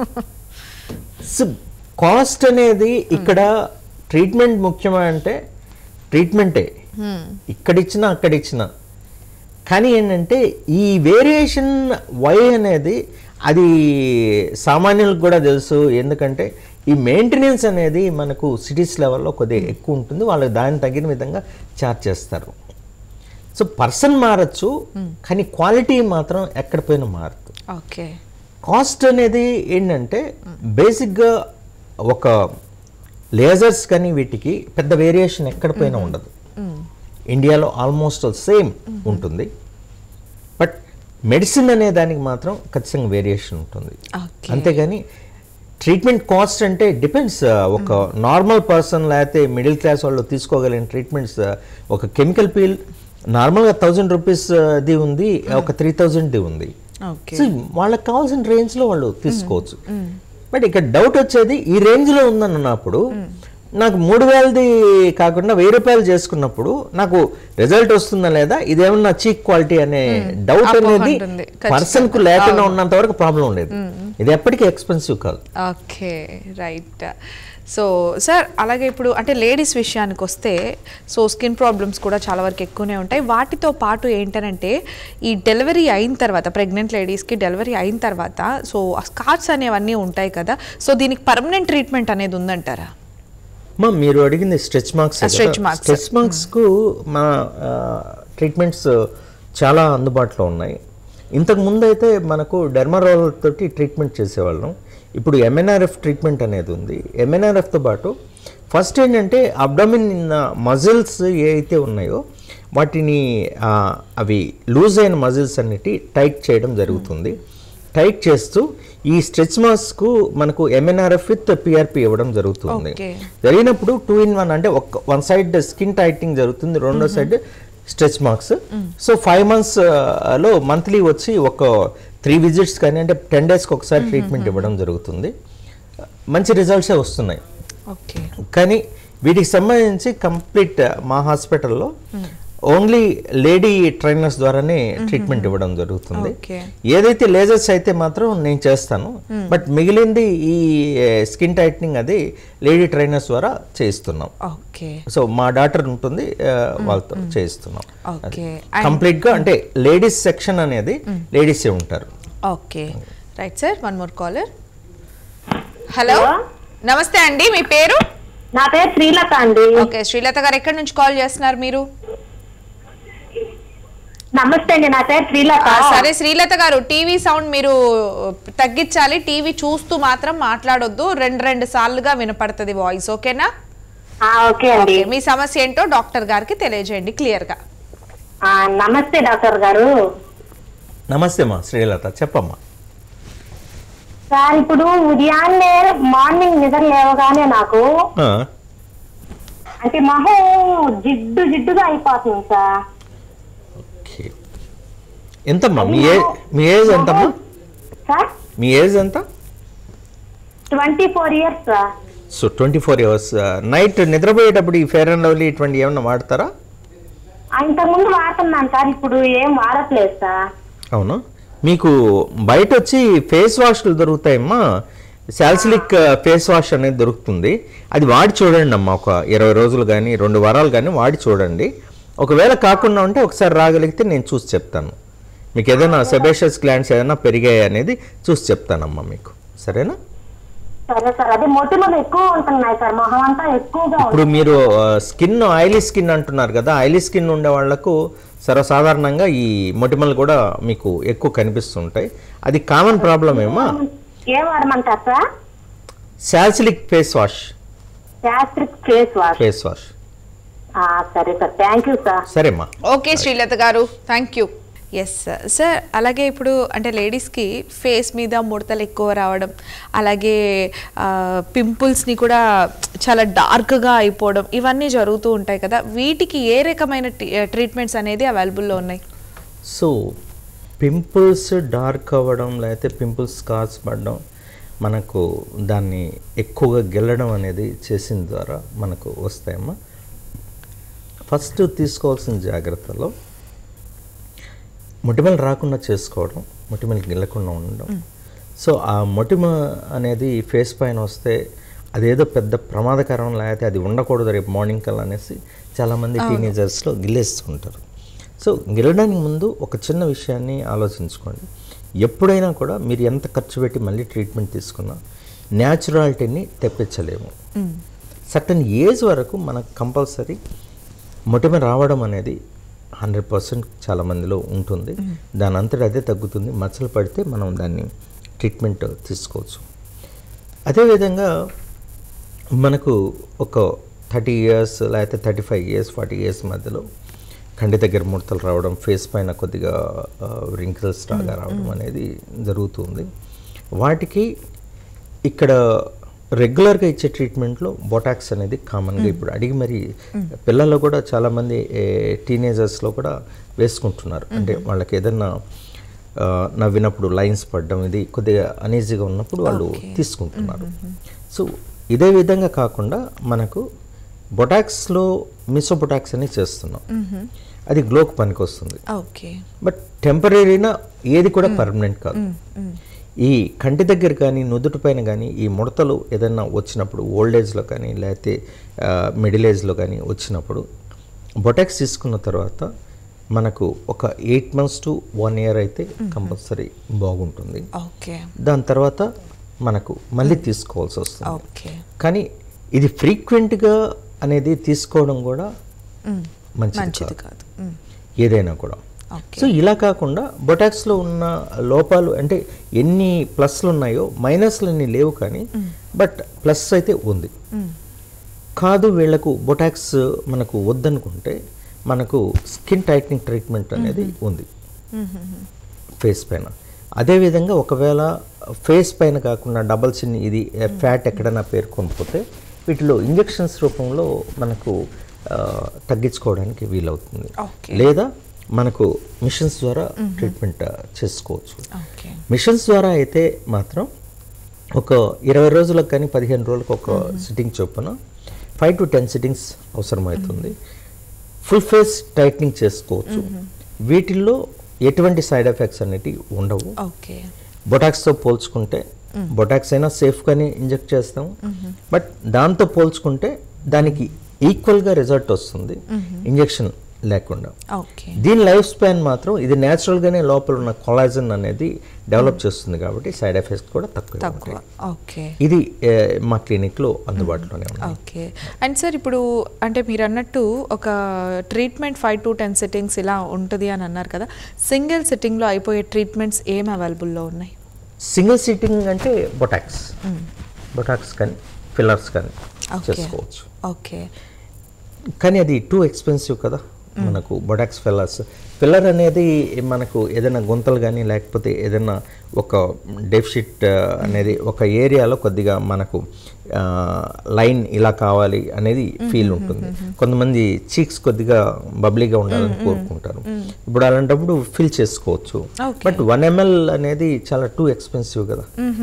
సో కాస్ట్ అనేది ఇక్కడ ట్రీట్మెంట్ ముఖ్యమా అంటే ట్రీట్మెంటే ఇక్కడిచ్చినా అక్కడిచ్చినా కానీ ఏంటంటే ఈ వేరియేషన్ వై అనేది అది సామాన్యులకు కూడా తెలుసు ఎందుకంటే ఈ మెయింటెనెన్స్ అనేది మనకు సిటీస్ లెవెల్లో కొద్దిగా ఎక్కువ ఉంటుంది వాళ్ళకి దానికి తగిన విధంగా ఛార్జ్ చేస్తారు సో పర్సన్ మారచ్చు కానీ క్వాలిటీ మాత్రం ఎక్కడ పోయినా మారదు ఓకే కాస్ట్ అనేది ఏంటంటే బేసిక్గా ఒక లేజర్స్ కానీ వీటికి పెద్ద వేరియేషన్ ఎక్కడ పోయినా ఉండదు ఇండియాలో ఆల్మోస్ట్ సేమ్ ఉంటుంది బట్ మెడిసిన్ అనే దానికి మాత్రం ఖచ్చితంగా వేరియేషన్ ఉంటుంది ఓకే అంతేగాని ట్రీట్మెంట్ కాస్ట్ అంటే డిపెండ్స్ ఒక నార్మల్ పర్సన్ లేకపోతే మిడిల్ క్లాస్ వాళ్ళు తీసుకోగలిగిన ట్రీట్మెంట్స్ ఒక కెమికల్ పీల్ నార్మల్గా థౌజండ్ రూపీస్ ది ఉంది ఒక త్రీ ది ఉంది ఓకే సో వాళ్ళకి కావాల్సిన రేంజ్లో వాళ్ళు తీసుకోవచ్చు బట్ ఇక్కడ డౌట్ వచ్చేది ఈ రేంజ్లో ఉందన్నప్పుడు నాకు మూడు వేలది కాకుండా వెయ్యి రూపాయలు చేసుకున్నప్పుడు నాకు రిజల్ట్ వస్తుందా లేదా ఇదేమన్నా చీక్ క్వాలిటీ అనే డౌట్ అపోహ అనేది ఉంటుంది. ఖచ్చితంగా. పర్సన్ కు లేకుండా ఉన్నంత వరకు ప్రాబ్లం ఉండేది ఇది ఎప్పటికీ ఎక్స్పెన్సివ్ కాదు ఓకే రైట్ సో సార్ అలాగే ఇప్పుడు అంటే లేడీస్ విషయానికి వస్తే సో స్కిన్ ప్రాబ్లమ్స్ కూడా చాలా వరకు ఎక్కువనే ఉంటాయి వాటితో పాటు ఏంటనంటే ఈ డెలివరీ అయిన తర్వాత ప్రెగ్నెంట్ లేడీస్కి డెలివరీ అయిన తర్వాత సో స్కార్స్ అనేవన్నీ ఉంటాయి కదా సో దీనికి పర్మనెంట్ ట్రీట్మెంట్ అనేది ఉందంటారా మా మీరు అడిగింది స్ట్రెచ్ మార్క్స్ ఆ, stretch marks. స్ట్రెచ్ మార్క్స్ కు మా ట్రీట్మెంట్స్ చాలా అందుబాటులో ఉన్నాయి ఇంతకు ముందు అయితే మనకు డెర్మరోల్ తోటి ట్రీట్మెంట్ చేసేవాళ్ళం ఇప్పుడు ఎంఎన్ఆర్ఎఫ్ ట్రీట్మెంట్ అనేది ఉంది ఎంఎన్ఆర్ఎఫ్తో పాటు ఫస్ట్ ఏంటంటే అబ్డమిన్ మజిల్స్ ఏ అయితే ఉన్నాయో వాటిని ఆ, అవి లూజ్ అయిన మజిల్స్ అన్నిటి టైట్ చేయడం జరుగుతుంది టైట్ చేస్తూ ఈ స్ట్రెచ్ మాస్కు మనకు ఎంఎన్ఆర్ఎఫ్ విత్ పిఆర్పి ఇవ్వడం జరుగుతుంది Okay. జరిగినప్పుడు టూ ఇన్ వన్ అంటే ఒక వన్ సైడ్ స్కిన్ టైటింగ్ జరుగుతుంది రెండో side stretch marks so five months లో మంత్లీ వచ్చి ఒక త్రీ విజిట్స్ కానీ అంటే టెన్ డేస్కి ఒకసారి ట్రీట్మెంట్ ఇవ్వడం జరుగుతుంది మంచి రిజల్ట్సే వస్తున్నాయి ఓకే కానీ వీటికి సంబంధించి కంప్లీట్ మా హాస్పిటల్లో ఓన్లీ లేడీ ట్రైనర్స్ ద్వారానే ట్రీట్మెంట్ ఇవ్వడం జరుగుతుంది Okay. ఏదైతే లేజర్స్ అయితే మాత్రం నేను చేస్తాను బట్ మిగిలింది ఈ స్కిన్ టైట్నింగ్ అది లేడీ ట్రైనర్స్ ద్వారా చేయిస్తున్నాం ఓకే సో మా డాక్టర్ ఉంటుంది ఆ, వాళ్ళతో చేయిస్తున్నాం ఓకే కంప్లీట్ గా అంటే లేడీస్ సెక్షన్ అనేది లేడీసే ఉంటారు okay right sir one more caller hello నమస్తే అండి మీ పేరు నా పేరు శ్రీలత అండి ఓకే శ్రీలత గారు ఎక్కడి నుంచి కాల్ చేస్తున్నారు మీరు నమస్తే అండి నా పేరు శ్రీలత ఆ, సరే శ్రీలత గారు టీవీ సౌండ్ మీరు తగ్గించాలి టీవీ చూస్తూ మాత్రం మాట్లాడొద్దు రెండు రెండు సార్లుగా వినపడుతుంది వాయిస్ ఓకేనా ఆ, ఓకే అండి ఓకే మీ సమస్య ఏంటో డాక్టర్ గారికి తెలియజేయండి క్లియర్ గా ఆ, నమస్తే డాక్టర్ గారు నమస్తే మా శ్రీలత చెప్పమ్మా సార్ ఇప్పుడు ఉదయాన్నే మార్నింగ్ నిద్ర లేవగానే నాకు ఆ, అంటే మొహం జిడ్డు జిడ్డుగా అయిపోతుంది సార్ ఓకే ఎంతమ్మా మీ ఏజ్ మీ ఏజ్ ఎంతమ్మా సార్ మీ ఏజ్ ఎంత twenty four years sir so twenty four hours night నిద్రపోయేటప్పుడు ఈ ఫేర్ అండ్ లవ్లీ ఇటువంటి ఏమన్నా వాడతారా ఇంతకుముందు వాడుతున్నాను సార్ ఇప్పుడు ఏం వాడట్లేదు సార్ అవును మీకు బయట వచ్చి ఫేస్ వాష్లు దొరుకుతాయమ్మా శాల్సిలిక్ ఫేస్ వాష్ అనేది దొరుకుతుంది అది వాడి చూడండి అమ్మా ఒక ఇరవై రోజులు కానీ రెండు వారాలు కానీ వాడి చూడండి ఒకవేళ కాకుండా ఉంటే ఒకసారి రాగలిగితే నేను చూసి చెప్తాను మీకు ఏదైనా సెబేషియస్ గ్లాండ్స్ ఏదైనా పెరిగాయి అనేది చూసి చెప్తానమ్మా మీకు సరేనా సరే సార్ అదే మొటిమలు ఎక్కువ ఉంటున్నాయి సార్ మొహం అంతా ఎక్కువగా ఇప్పుడు మీరు స్కిన్ ఆయిలీ స్కిన్ అంటున్నారు కదా ఆయిలీ స్కిన్ ఉండే వాళ్ళకు సర్వసాధారణంగా ఈ మొటిమలు కూడా మీకు ఎక్కువ కనిపిస్తుంటాయి అది కామన్ ప్రాబ్లం ఏమో ఉంది. ఏం వాడమంటారు sir salicylic face wash gastric face wash face wash ఆ, సరే సార్ థ్యాంక్ యూ సార్ సరేమ్మా ఓకే శ్రీలత గారు థ్యాంక్ యూ ఎస్ సార్ అలాగే ఇప్పుడు అంటే లేడీస్కి ఫేస్ మీద ముడతలు ఎక్కువ రావడం అలాగే పింపుల్స్ని కూడా చాలా డార్క్గా అయిపోవడం ఇవన్నీ జరుగుతూ ఉంటాయి కదా వీటికి ఏ రకమైన ట్రీట్మెంట్స్ అనేది అవైలబుల్లో ఉన్నాయి సో పింపుల్స్ డార్క్ అవ్వడం లేకపోతే పింపుల్స్ స్కార్స్ పడడం మనకు దాన్ని ఎక్కువగా గెల్లడం అనేది చేసిన ద్వారా మనకు వస్తాయమ్మా ఫస్ట్ తీసుకోవాల్సిన జాగ్రత్తలో మొటిమలు రాకుండా చేసుకోవడం మొటిమలు గిల్లకుండా ఉండడం సో ఆ మొటిమ అనేది ఫేస్ పైన వస్తే అదేదో పెద్ద ప్రమాదకరం లేకపోతే అది ఉండకూడదు రేపు మార్నింగ్ కల్లా అనేసి చాలామంది టీనేజర్స్లో గిల్లేస్తుంటారు సో గిల్లడానికి ముందు ఒక చిన్న విషయాన్ని ఆలోచించుకోండి ఎప్పుడైనా కూడా మీరు ఎంత ఖర్చు పెట్టి మళ్ళీ ట్రీట్మెంట్ తీసుకున్నా న్యాచురాలిటీని తెప్పించలేము సర్టన్ ఏజ్ వరకు మనకు కంపల్సరీ మొటిమ రావడం అనేది హండ్రెడ్ పర్సెంట్ చాలా మందిలో ఉంటుంది దాని అంతటి అదే తగ్గుతుంది మచ్చలు పడితే మనం దాన్ని ట్రీట్మెంట్ తీసుకోవచ్చు అదేవిధంగా మనకు ఒక థర్టీ ఇయర్స్ లేకపోతే thirty five years forty years మధ్యలో కంటి దగ్గర ముడతలు రావడం ఫేస్ పైన కొద్దిగా రింకిల్స్ లాగా రావడం అనేది జరుగుతుంది వాటికి ఇక్కడ రెగ్యులర్గా ఇచ్చే ట్రీట్మెంట్లో బొటాక్స్ అనేది కామన్గా ఇప్పుడు అడిగి మరి పిల్లల్లో కూడా చాలామంది టీనేజర్స్లో కూడా వేసుకుంటున్నారు అంటే వాళ్ళకి ఏదన్నా ఆ, నవ్వినప్పుడు లైన్స్ పడడం ఇది కొద్దిగా అనీజీగా ఉన్నప్పుడు వాళ్ళు తీసుకుంటున్నారు సో ఇదే విధంగా కాకుండా మనకు బొటాక్స్లో మిసో బొటాక్స్ అని చేస్తున్నాం అది గ్లోకి పనికి వస్తుంది ఓకే బట్ టెంపరీనా ఏది కూడా పర్మనెంట్ కాదు ఈ కంటి దగ్గర కానీ నుదుటి పైన కానీ ఈ ముడతలు ఏదైనా వచ్చినప్పుడు ఓల్డ్ ఏజ్లో కానీ లేకపోతే మిడిల్ ఏజ్లో కానీ వచ్చినప్పుడు బొటాక్స్ తీసుకున్న తర్వాత మనకు ఒక eight months to one year అయితే కంపల్సరీ బాగుంటుంది ఓకే దాని తర్వాత మనకు మళ్ళీ తీసుకోవాల్సి వస్తుంది ఓకే కానీ ఇది ఫ్రీక్వెంట్గా అనేది తీసుకోవడం కూడా మంచిది మంచిది కాదు కాదు మ్, ఏదైనా కూడా ఓకే సో ఇలా కాకుండా బొటాక్స్లో ఉన్న లోపాలు అంటే ఎన్ని ప్లస్లు ఉన్నాయో మైనస్లు ఎన్ని లేవు కానీ బట్ ప్లస్ అయితే ఉంది కాదు వీళ్ళకు బొటాక్స్ మనకు వద్దనుకుంటే మనకు స్కిన్ టైట్నింగ్ ట్రీట్మెంట్ అనేది ఉంది ఫేస్ పైన అదేవిధంగా ఒకవేళ ఫేస్ పైన కాకుండా డబల్ చిన్ ఇది ఫ్యాట్ ఎక్కడైనా పేర్కొని పోతే వీటిలో ఇంజెక్షన్స్ రూపంలో మనకు ఆ, తగ్గించుకోవడానికి వీలవుతుంది ఓకే. లేదా మనకు మిషన్స్ ద్వారా ట్రీట్మెంట్ చేసుకోవచ్చు ఓకే మిషన్స్ ద్వారా అయితే మాత్రం ఒక ఇరవై రోజులకు కానీ పదిహేను రోజులకు ఒక సిట్టింగ్ చొప్పున ఫైవ్ టు టెన్ సిట్టింగ్స్ అవసరమవుతుంది ఫుల్ ఫేస్ టైట్నింగ్ చేసుకోవచ్చు వీటిల్లో ఎటువంటి సైడ్ ఎఫెక్ట్స్ అనేవి ఉండవు ఓకే బొటాక్స్తో పోల్చుకుంటే బొటాక్స్ అయినా సేఫ్గానే ఇంజెక్ట్ చేస్తాం బట్ దాంతో పోల్చుకుంటే దానికి ఈక్వల్గా రిజల్ట్ వస్తుంది ఇంజెక్షన్ లేకుండా ఓకే దీని లైఫ్ స్పాన్ మాత్రం ఇది న్యాచురల్గానే లోపల ఉన్న కొలాజన్ అనేది డెవలప్ చేస్తుంది కాబట్టి సైడ్ ఎఫెక్ట్స్ కూడా తక్కువ తక్కువ ఉంటాయి ఓకే ఇది ఏ, మా క్లినిక్లో అందుబాటులోనే ఉంది ఓకే అండ్ సార్ ఇప్పుడు అంటే మీరు అన్నట్టు ఒక treatment five to ten sittings ఇలా ఉంటుంది అని అన్నారు కదా సింగిల్ సిట్టింగ్లో అయిపోయే ట్రీట్మెంట్స్ ఏం అవైలబుల్లో ఉన్నాయి సింగిల్ సీటింగ్ అంటే బొటాక్స్ బొటాక్స్ కానీ ఫిల్లర్స్ కానీ ఓకే చేసుకోవచ్చు ఓకే కానీ అది టూ ఎక్స్పెన్సివ్ కదా మనకు బొటాక్స్ ఫిల్లర్స్ ఫిల్లర్ అనేది మనకు ఏదైనా గుంతలు కానీ లేకపోతే ఏదైనా ఒక డెఫిషిట్ అనేది ఒక ఏరియాలో కొద్దిగా మనకు లైన్ ఇలా కావాలి అనేది ఫీల్ ఉంటుంది కొంతమంది చీక్స్ కొద్దిగా బబ్లీగా ఉండాలని కోరుకుంటారు ఇప్పుడు అలాంటప్పుడు ఫిల్ చేసుకోవచ్చు Okay. బట్ వన్ ఎంఎల్ అనేది చాలా టూ ఎక్స్పెన్సివ్ కదా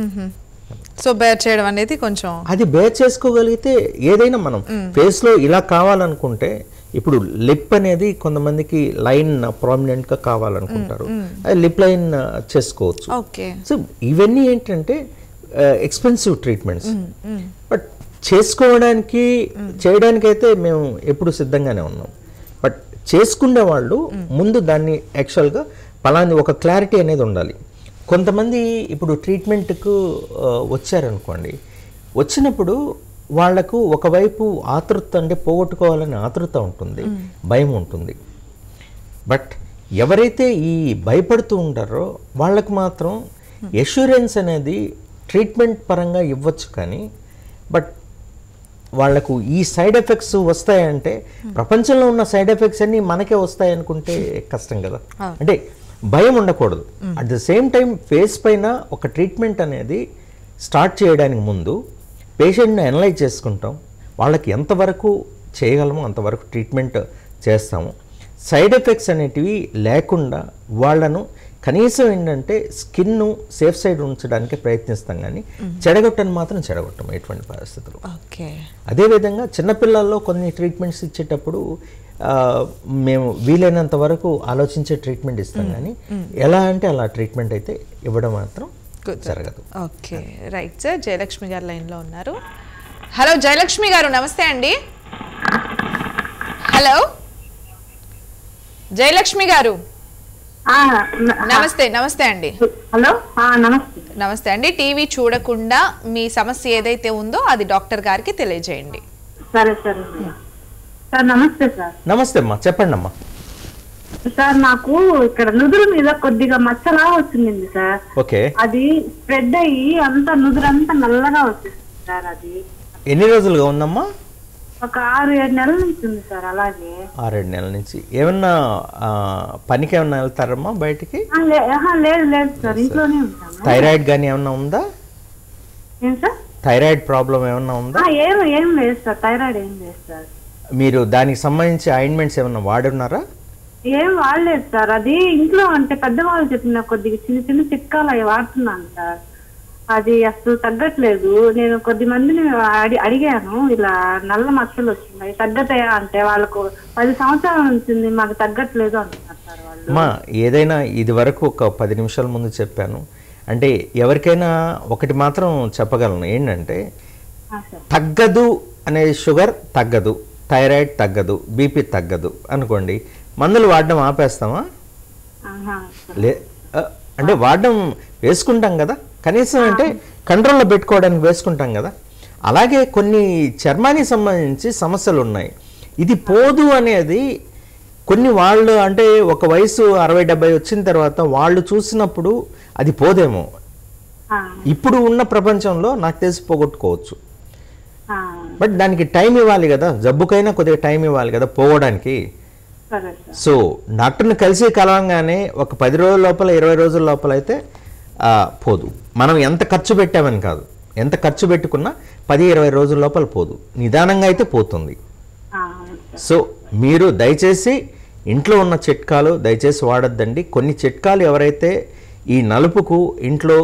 సో బేర్ చేయడం అనేది కొంచెం అది బేర్ చేసుకోగలిగితే ఏదైనా మనం ఫేస్ లో ఇలా కావాలనుకుంటే ఇప్పుడు లిప్ అనేది కొంతమందికి లైన్ ప్రామినెంట్ గా కావాలనుకుంటారు అది లిప్ లైన్ చేసుకోవచ్చు ఓకే సో ఇవన్నీ ఏంటంటే ఎక్స్పెన్సివ్ ట్రీట్మెంట్స్ బట్ చేసుకోవడానికి చేయడానికైతే మేము ఎప్పుడు సిద్ధంగానే ఉన్నాం బట్ చేసుకునే వాళ్ళు ముందు దాన్ని యాక్చువల్గా పలాని ఒక క్లారిటీ అనేది ఉండాలి కొంతమంది ఇప్పుడు ట్రీట్మెంట్కు ఆ, వచ్చారనుకోండి వచ్చినప్పుడు వాళ్లకు ఒకవైపు ఆతృత అంటే పోగొట్టుకోవాలనే ఆతృత ఉంటుంది భయం ఉంటుంది బట్ ఎవరైతే ఈ భయపడుతూ ఉంటారో వాళ్ళకు మాత్రం ఎష్యూరెన్స్ అనేది ట్రీట్మెంట్ పరంగా ఇవ్వచ్చు కానీ బట్ వాళ్లకు ఈ సైడ్ ఎఫెక్ట్స్ వస్తాయంటే ప్రపంచంలో ఉన్న సైడ్ ఎఫెక్ట్స్ అన్నీ మనకే వస్తాయి అనుకుంటే కష్టం కదా అంటే భయం ఉండకూడదు at the same time face పైన ఒక ట్రీట్మెంట్ అనేది స్టార్ట్ చేయడానికి ముందు పేషెంట్ని అనలైజ్ చేసుకుంటాం వాళ్ళకి ఎంతవరకు చేయగలమో అంతవరకు ట్రీట్మెంట్ చేస్తాము సైడ్ ఎఫెక్ట్స్ అనేటివి లేకుండా వాళ్ళను కనీసం ఏంటంటే స్కిన్ సేఫ్ సైడ్ ఉంచడానికి ప్రయత్నిస్తాం కానీ చెడగొట్టని మాత్రం చెడగొట్టం ఎటువంటి పరిస్థితులు ఓకే అదేవిధంగా చిన్నపిల్లల్లో కొన్ని ట్రీట్మెంట్స్ ఇచ్చేటప్పుడు ఆ, మేము వీలైనంత వరకు ఆలోచించే ట్రీట్మెంట్ ఇస్తాం కానీ ఎలా అంటే అలా ట్రీట్మెంట్ అయితే ఇవ్వడం మాత్రం జరగదు ఓకే రైట్ సార్ జయలక్ష్మి గారు లైన్లో ఉన్నారు హలో జయలక్ష్మి గారు నమస్తే అండి హలో జయలక్ష్మి గారు ఆ, న- నమస్తే నమస్తే అండి హలో ఆ, నమస్తే నమస్తే అండి టీవీ చూడకుండా మీ సమస్య ఏదైతే ఉందో అది డాక్టర్ గారికి తెలియజేయండి సరే సరే సార్ నమస్తే సార్ నమస్తే అమ్మా చెప్పండి అమ్మా సార్ నాకు ఇక్కడ నుదురు మీద కొద్దిగా మచ్చలా వచ్చింది సార్ ఓకే అది స్ప్రెడ్ అయ్యి అంతా నుదురంతా నల్లగా వచ్చేసింది సార్ అది ఎన్ని రోజులుగా ఉందమ్మా ఒక ఆరు ఏడు నెలల నుంచి ఉంది సార్ అలాగే ఆరేడు నెలల నుంచి ఏమన్నా ఆ, పనికి ఏమన్నా వెళ్తారమ్మా బయటికి ఆ, లే- ఆహా, లేదు లేదు సార్ ఇంట్లోనే ఉంటాను థైరాయిడ్ కానీ ఏమన్నా ఉందా ఏం సార్ థైరాయిడ్ ప్రాబ్లం ఏమన్నా ఉందా ఆ, ఏం ఏం లేదు సార్ థైరాయిడ్ ఏం లేదు సార్ మీరు దానికి సంబంధించి ఆయింట్మెంట్స్ ఏమన్నా వాడున్నారా ఏం వాడలేదు సార్ అది ఇంట్లో అంటే పెద్దవాళ్ళు చెప్పిన కొద్దిగా చిన్న చిన్న చిట్కాలు అవి వాడుతున్నాను సార్ అది అసలు తగ్గట్లేదు నేను కొద్ది మందిని అడి అడిగాను ఇలా నల్ల మచ్చలు వచ్చినాయి తగ్గతాయా అంటే వాళ్ళకు పది సంవత్సరాల నుంచి మాకు తగ్గట్లేదు అంటున్నారు సార్ వాళ్ళు అమ్మా ఏదైనా ఇది వరకు ఒక పది నిమిషాల ముందు చెప్పాను అంటే ఎవరికైనా ఒకటి మాత్రం చెప్పగలను ఏంటంటే ఆ, సార్ తగ్గదు అనే షుగర్ తగ్గదు థైరాయిడ్ తగ్గదు బీపీ తగ్గదు అనుకోండి మందులు వాడడం ఆపేస్తామా ఆహా, సార్. లే ఆ, అంటే వాడడం వేసుకుంటాం కదా కనీసం అంటే కంట్రోల్లో పెట్టుకోవడానికి వేసుకుంటాం కదా అలాగే కొన్ని చర్మానికి సంబంధించి సమస్యలు ఉన్నాయి ఇది పోదు అనేది కొన్ని వాళ్ళు అంటే ఒక వయసు అరవై డెబ్బై వచ్చిన తర్వాత వాళ్ళు చూసినప్పుడు అది పోదేమో ఆ, ఇప్పుడు ఉన్న ప్రపంచంలో నాకు తెలిసి పోగొట్టుకోవచ్చు ఆ, బట్ దానికి టైం ఇవ్వాలి కదా జబ్బుకైనా కొద్దిగా టైం ఇవ్వాలి కదా పోవడానికి సరే సార్ సో డాక్టర్ని కలిసి కలవంగానే ఒక పది రోజుల లోపల ఇరవై రోజుల లోపల అయితే ఆ, పోదు మనం ఎంత ఖర్చు పెట్టామని కాదు ఎంత ఖర్చు పెట్టుకున్నా పది ఇరవై రోజుల లోపల పోదు నిదానంగా అయితే పోతుంది ఆ, అవును సార్. సో మీరు దయచేసి ఇంట్లో ఉన్న చిట్కాలు దయచేసి వాడొద్దండి కొన్ని చిట్కాలు ఎవరైతే ఈ నలుపుకు ఇంట్లో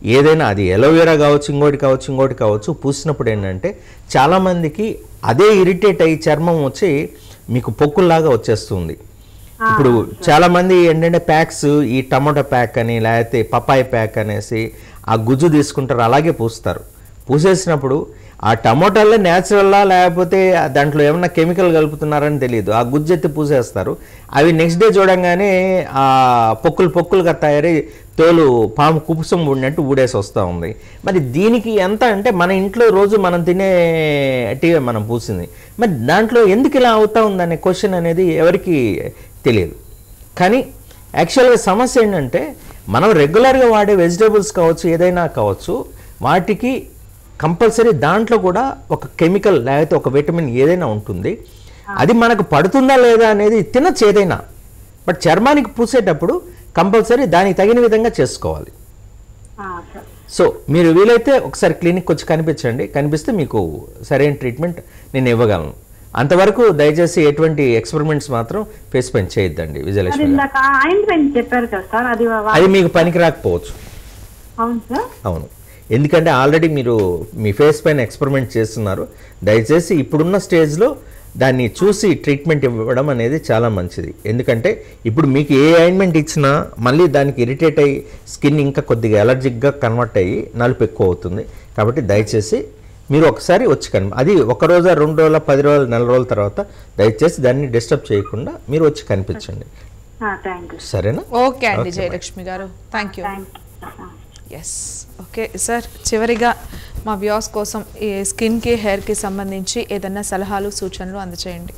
ఏదైనా అది ఎలోవేరా కావచ్చు ఇంకోటి కావచ్చు ఇంకోటి కావచ్చు పూసినప్పుడు ఏంటంటే చాలామందికి అదే ఇరిటేట్ అయ్యి చర్మం వచ్చి మీకు పొక్కుల్లాగా వచ్చేస్తుంది ఇప్పుడు చాలా మంది ఏంటంటే ప్యాక్స్ ఈ టమాటో ప్యాక్ అని లేకపోతే పపాయి ప్యాక్ అనేసి ఆ గుజ్జు తీసుకుంటారు అలాగే పూస్తారు పూసేసినప్పుడు ఆ టమాటాల్లో న్యాచురల్లా లేకపోతే దాంట్లో ఏమన్నా కెమికల్ కలుపుతున్నారని తెలియదు ఆ గుజ్జు ఎత్తి పూసేస్తారు అవి నెక్స్ట్ డే చూడంగానే ఆ పొక్కులు పొక్కులుగా తయారై తోలు పాము కుపుసం ఊడినట్టు ఊడేసి వస్తూ ఉంది మరి దీనికి ఎంత అంటే మన ఇంట్లో రోజు మనం తినే టీవీ మనం పూసింది మరి దాంట్లో ఎందుకు ఇలా అవుతా ఉందనే క్వశ్చన్ అనేది ఎవరికి తెలియదు కానీ యాక్చువల్గా సమస్య ఏంటంటే మనం రెగ్యులర్గా వాడే వెజిటేబుల్స్ కావచ్చు ఏదైనా కావచ్చు వాటికి కంపల్సరీ దాంట్లో కూడా ఒక కెమికల్ లేకపోతే ఒక విటమిన్ ఏదైనా ఉంటుంది అది మనకు పడుతుందా లేదా అనేది తినచ్చు ఏదైనా బట్ చర్మానికి పూసేటప్పుడు కంపల్సరీ దానికి తగిన విధంగా చేసుకోవాలి ఆ, సరే సో మీరు వీలైతే ఒకసారి క్లినిక్ వచ్చి కనిపించండి కనిపిస్తే మీకు సరైన ట్రీట్మెంట్ నేను ఇవ్వగలను అంతవరకు దయచేసి ఎటువంటి ఎక్స్పెరిమెంట్స్ మాత్రం ఫేస్ పైన చేయొద్దండి అది విజయలక్ష్మి గారు ఇందాక ఆయింట్మెంట్ చెప్పారు కదా సార్ అది వా- అది మీకు పనికి రాకపోవచ్చు అవును సార్ అవును ఎందుకంటే ఆల్రెడీ మీరు మీ ఫేస్ పైన ఎక్స్పెరిమెంట్ చేస్తున్నారు దయచేసి ఇప్పుడున్న స్టేజ్లో దాన్ని చూసి ట్రీట్మెంట్ ఇవ్వడం అనేది చాలా మంచిది ఎందుకంటే ఇప్పుడు మీకు ఏ ఆయింట్మెంట్ ఇచ్చినా మళ్ళీ దానికి ఇరిటేట్ అయ్యి స్కిన్ ఇంకా కొద్దిగా ఎలర్జిక్గా కన్వర్ట్ అయ్యి నలుపు ఎక్కువ అవుతుంది కాబట్టి దయచేసి మీరు ఒకసారి వచ్చి కని అది ఒక రోజు రెండు రోజుల పది రోజుల నెల రోజుల తర్వాత దయచేసి దాన్ని డిస్టర్బ్ చేయకుండా మీరు వచ్చి కనిపించండి థ్యాంక్ యూ సరేనా ఓకే అండి Okay, జయలక్ష్మి గారు thank you thank you yes okay sir చివరిగా మా వ్యూస్ కోసం ఈ స్కిన్కి హెయిర్కి సంబంధించి ఏదన్నా సలహాలు సూచనలు అందచేయండి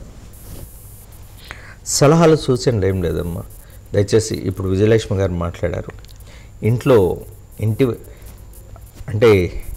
సలహాలు సూచనలు ఏం లేదమ్మా దయచేసి ఇప్పుడు విజయలక్ష్మి గారు మాట్లాడారు ఇంట్లో ఇంటి అంటే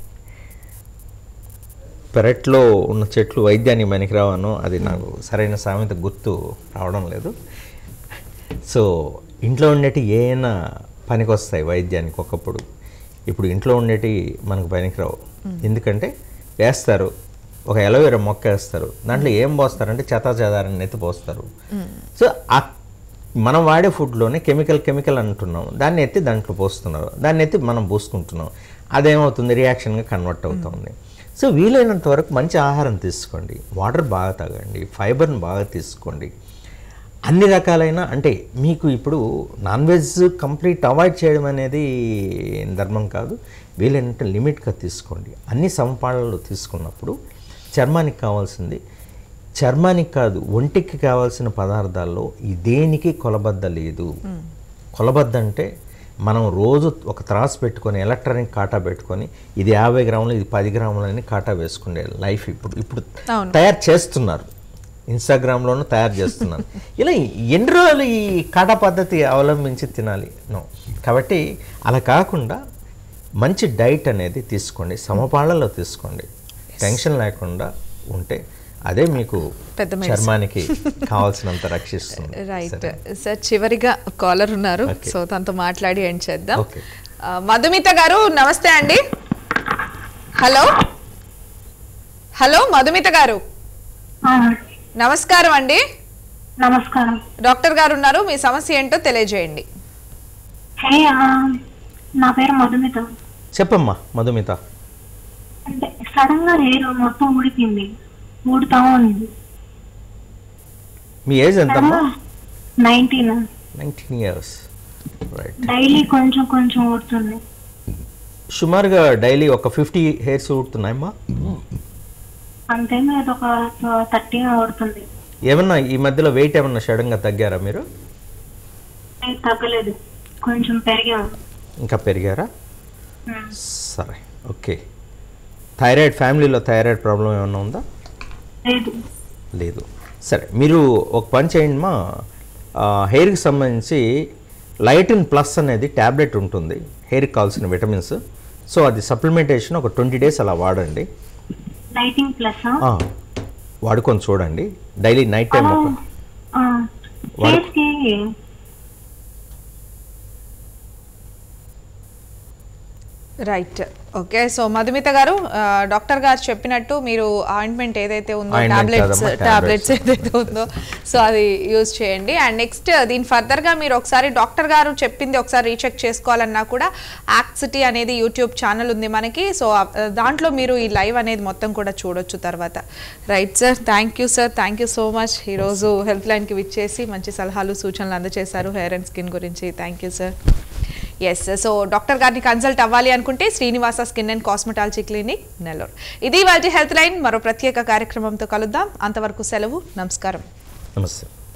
పెరట్లో ఉన్న చెట్లు వైద్యాన్ని పనికిరావనో అది నాకు సరైన సామెత గుర్తు రావడం లేదు సో ఇంట్లో ఉండేటి ఏమైనా పనికి వస్తాయి వైద్యానికి ఒకప్పుడు ఇప్పుడు ఇంట్లో ఉండేటి మనకు పనికిరావు ఎందుకంటే వేస్తారు ఒక ఎలవేరా మొక్క వేస్తారు దాంట్లో ఏం పోస్తారంటే చెత్త చెదారని ఎత్తి పోస్తారు సో ఆ మనం వాడే ఫుడ్లోనే కెమికల్ కెమికల్ అంటున్నాం దాన్ని ఎత్తి దాంట్లో పోస్తున్నారు దాన్ని ఎత్తి మనం పూసుకుంటున్నాం అదేమవుతుంది రియాక్షన్గా కన్వర్ట్ అవుతుంది సో వీలైనంత వరకు మంచి ఆహారం తీసుకోండి వాటర్ బాగా తాగండి ఫైబర్ని బాగా తీసుకోండి అన్ని రకాలైన అంటే మీకు ఇప్పుడు నాన్ వెజ్ కంప్లీట్ అవాయిడ్ చేయడం అనేది ధర్మం కాదు వీలైనంత లిమిట్గా తీసుకోండి అన్ని సమపాళల్లో తీసుకున్నప్పుడు చర్మానికి కావాల్సింది చర్మానికి కాదు ఒంటికి కావాల్సిన పదార్థాల్లో ఈ దేనికి కొలబద్ద లేదు కొలబద్ద అంటే మనం రోజు ఒక త్రాసు పెట్టుకొని ఎలక్ట్రానిక్ కాటా పెట్టుకొని ఇది యాభై గ్రాములు ఇది పది గ్రాములు అని కాటా వేసుకునే లైఫ్ ఇప్పుడు ఇప్పుడు అవును. తయారు చేస్తున్నారు ఇన్స్టాగ్రామ్లోనూ తయారు చేస్తున్నాను ఇలా ఎన్ని రోజులు ఈ కాటా పద్ధతి అవలంబించి తినాలి నో కాబట్టి అలా కాకుండా మంచి డైట్ అనేది తీసుకోండి సమపాళ్ళలో తీసుకోండి టెన్షన్ లేకుండా ఉంటే అదే మీకు పెద్ద medicine. చర్మానికి కావాల్సినంత రక్షిస్తుంది రైట్ సరే. సార్ చివరిగా కాలర్ ఉన్నారు Okay. సో తనతో మాట్లాడి ఎండ్ చేద్దాం Okay. ఆ, మధుమిత గారు నమస్తే అండి హలో హలో మధుమిత గారు నమస్కారం అండి నమస్కారం డాక్టర్ గారు ఉన్నారు మీ సమస్య ఏంటో తెలియజేయండి హే ఆ, నా పేరు మధుమిత చెప్పమ్మా మధుమిత అంటే సడన్ గా హెయిర్ మొత్తం ఊడిపోయింది ఊడుతా ఉంది మీ ఏజ్ ఎంతమ్మా nineteen nineteen years right daily కొంచెం కొంచెం ఊడుతుంది సుమారుగా డైలీ ఒక ఫిఫ్టీ హెయిర్స్ ఊడుతున్నాయమ్మా అంతేం లేదు ఒక థర్టీ ఊడుతుంది ఏమన్నా ఈ మధ్యలో వెయిట్ ఏమన్నా సడన్గా తగ్గారా మీరు ఏం తగ్గలేదు కొంచెం పెరిగాము ఇంకా పెరిగారా ఉమ్. సరే ఓకే థైరాయిడ్ ఫ్యామిలీలో థైరాయిడ్ ప్రాబ్లం ఏమన్నా ఉందా లేదు లేదు సరే మీరు ఒక పని చేయండి మా హెయిర్కి సంబంధించి లైటిన్ ప్లస్ అనేది ట్యాబ్లెట్ ఉంటుంది హెయిర్కి కావాల్సిన విటమిన్స్ సో అది సప్లిమెంటేషన్ ఒక ట్వంటీ డేస్ అలా వాడండి లైటింగ్ ప్లస్ ఆ, వాడుకొని చూడండి డైలీ నైట్ టైం ఒక వాడు- ఫేస్ కి రైట్ ఓకే సో మధుమిత గారు ఆ, డాక్టర్ గారు చెప్పినట్టు మీరు ఆయింట్మెంట్ ఏదైతే ఉందో Ointment టాబ్లెట్స్ కాదమ్మా, టాబ్లెట్స్ ఏదైతే ఉందో సో అది యూజ్ చేయండి అండ్ నెక్స్ట్ దీని ఫర్దర్గా మీరు ఒకసారి డాక్టర్ గారు చెప్పింది ఒకసారి రీచెక్ చేసుకోవాలన్నా కూడా యాక్సిటీ అనేది యూట్యూబ్ ఛానల్ ఉంది మనకి సో ఆ, దాంట్లో మీరు ఈ లైవ్ అనేది మొత్తం కూడా చూడొచ్చు తర్వాత right sir thank you sir thank you so much ఈరోజు హెల్త్ లైన్కి విచ్చేసి మంచి సలహాలు సూచనలు అందజేశారు హెయిర్ అండ్ స్కిన్ గురించి thank you sir yes so doctor గారిని కన్సల్ట్ అవ్వాలి అనుకుంటే Srinivasa skin and cosmetology clinic Nellore ఇది వాళ్ళ హెల్త్ లైన్ మరో ప్రత్యేక కార్యక్రమంతో కలుద్దాం అంతవరకు సెలవు నమస్కారం నమస్తే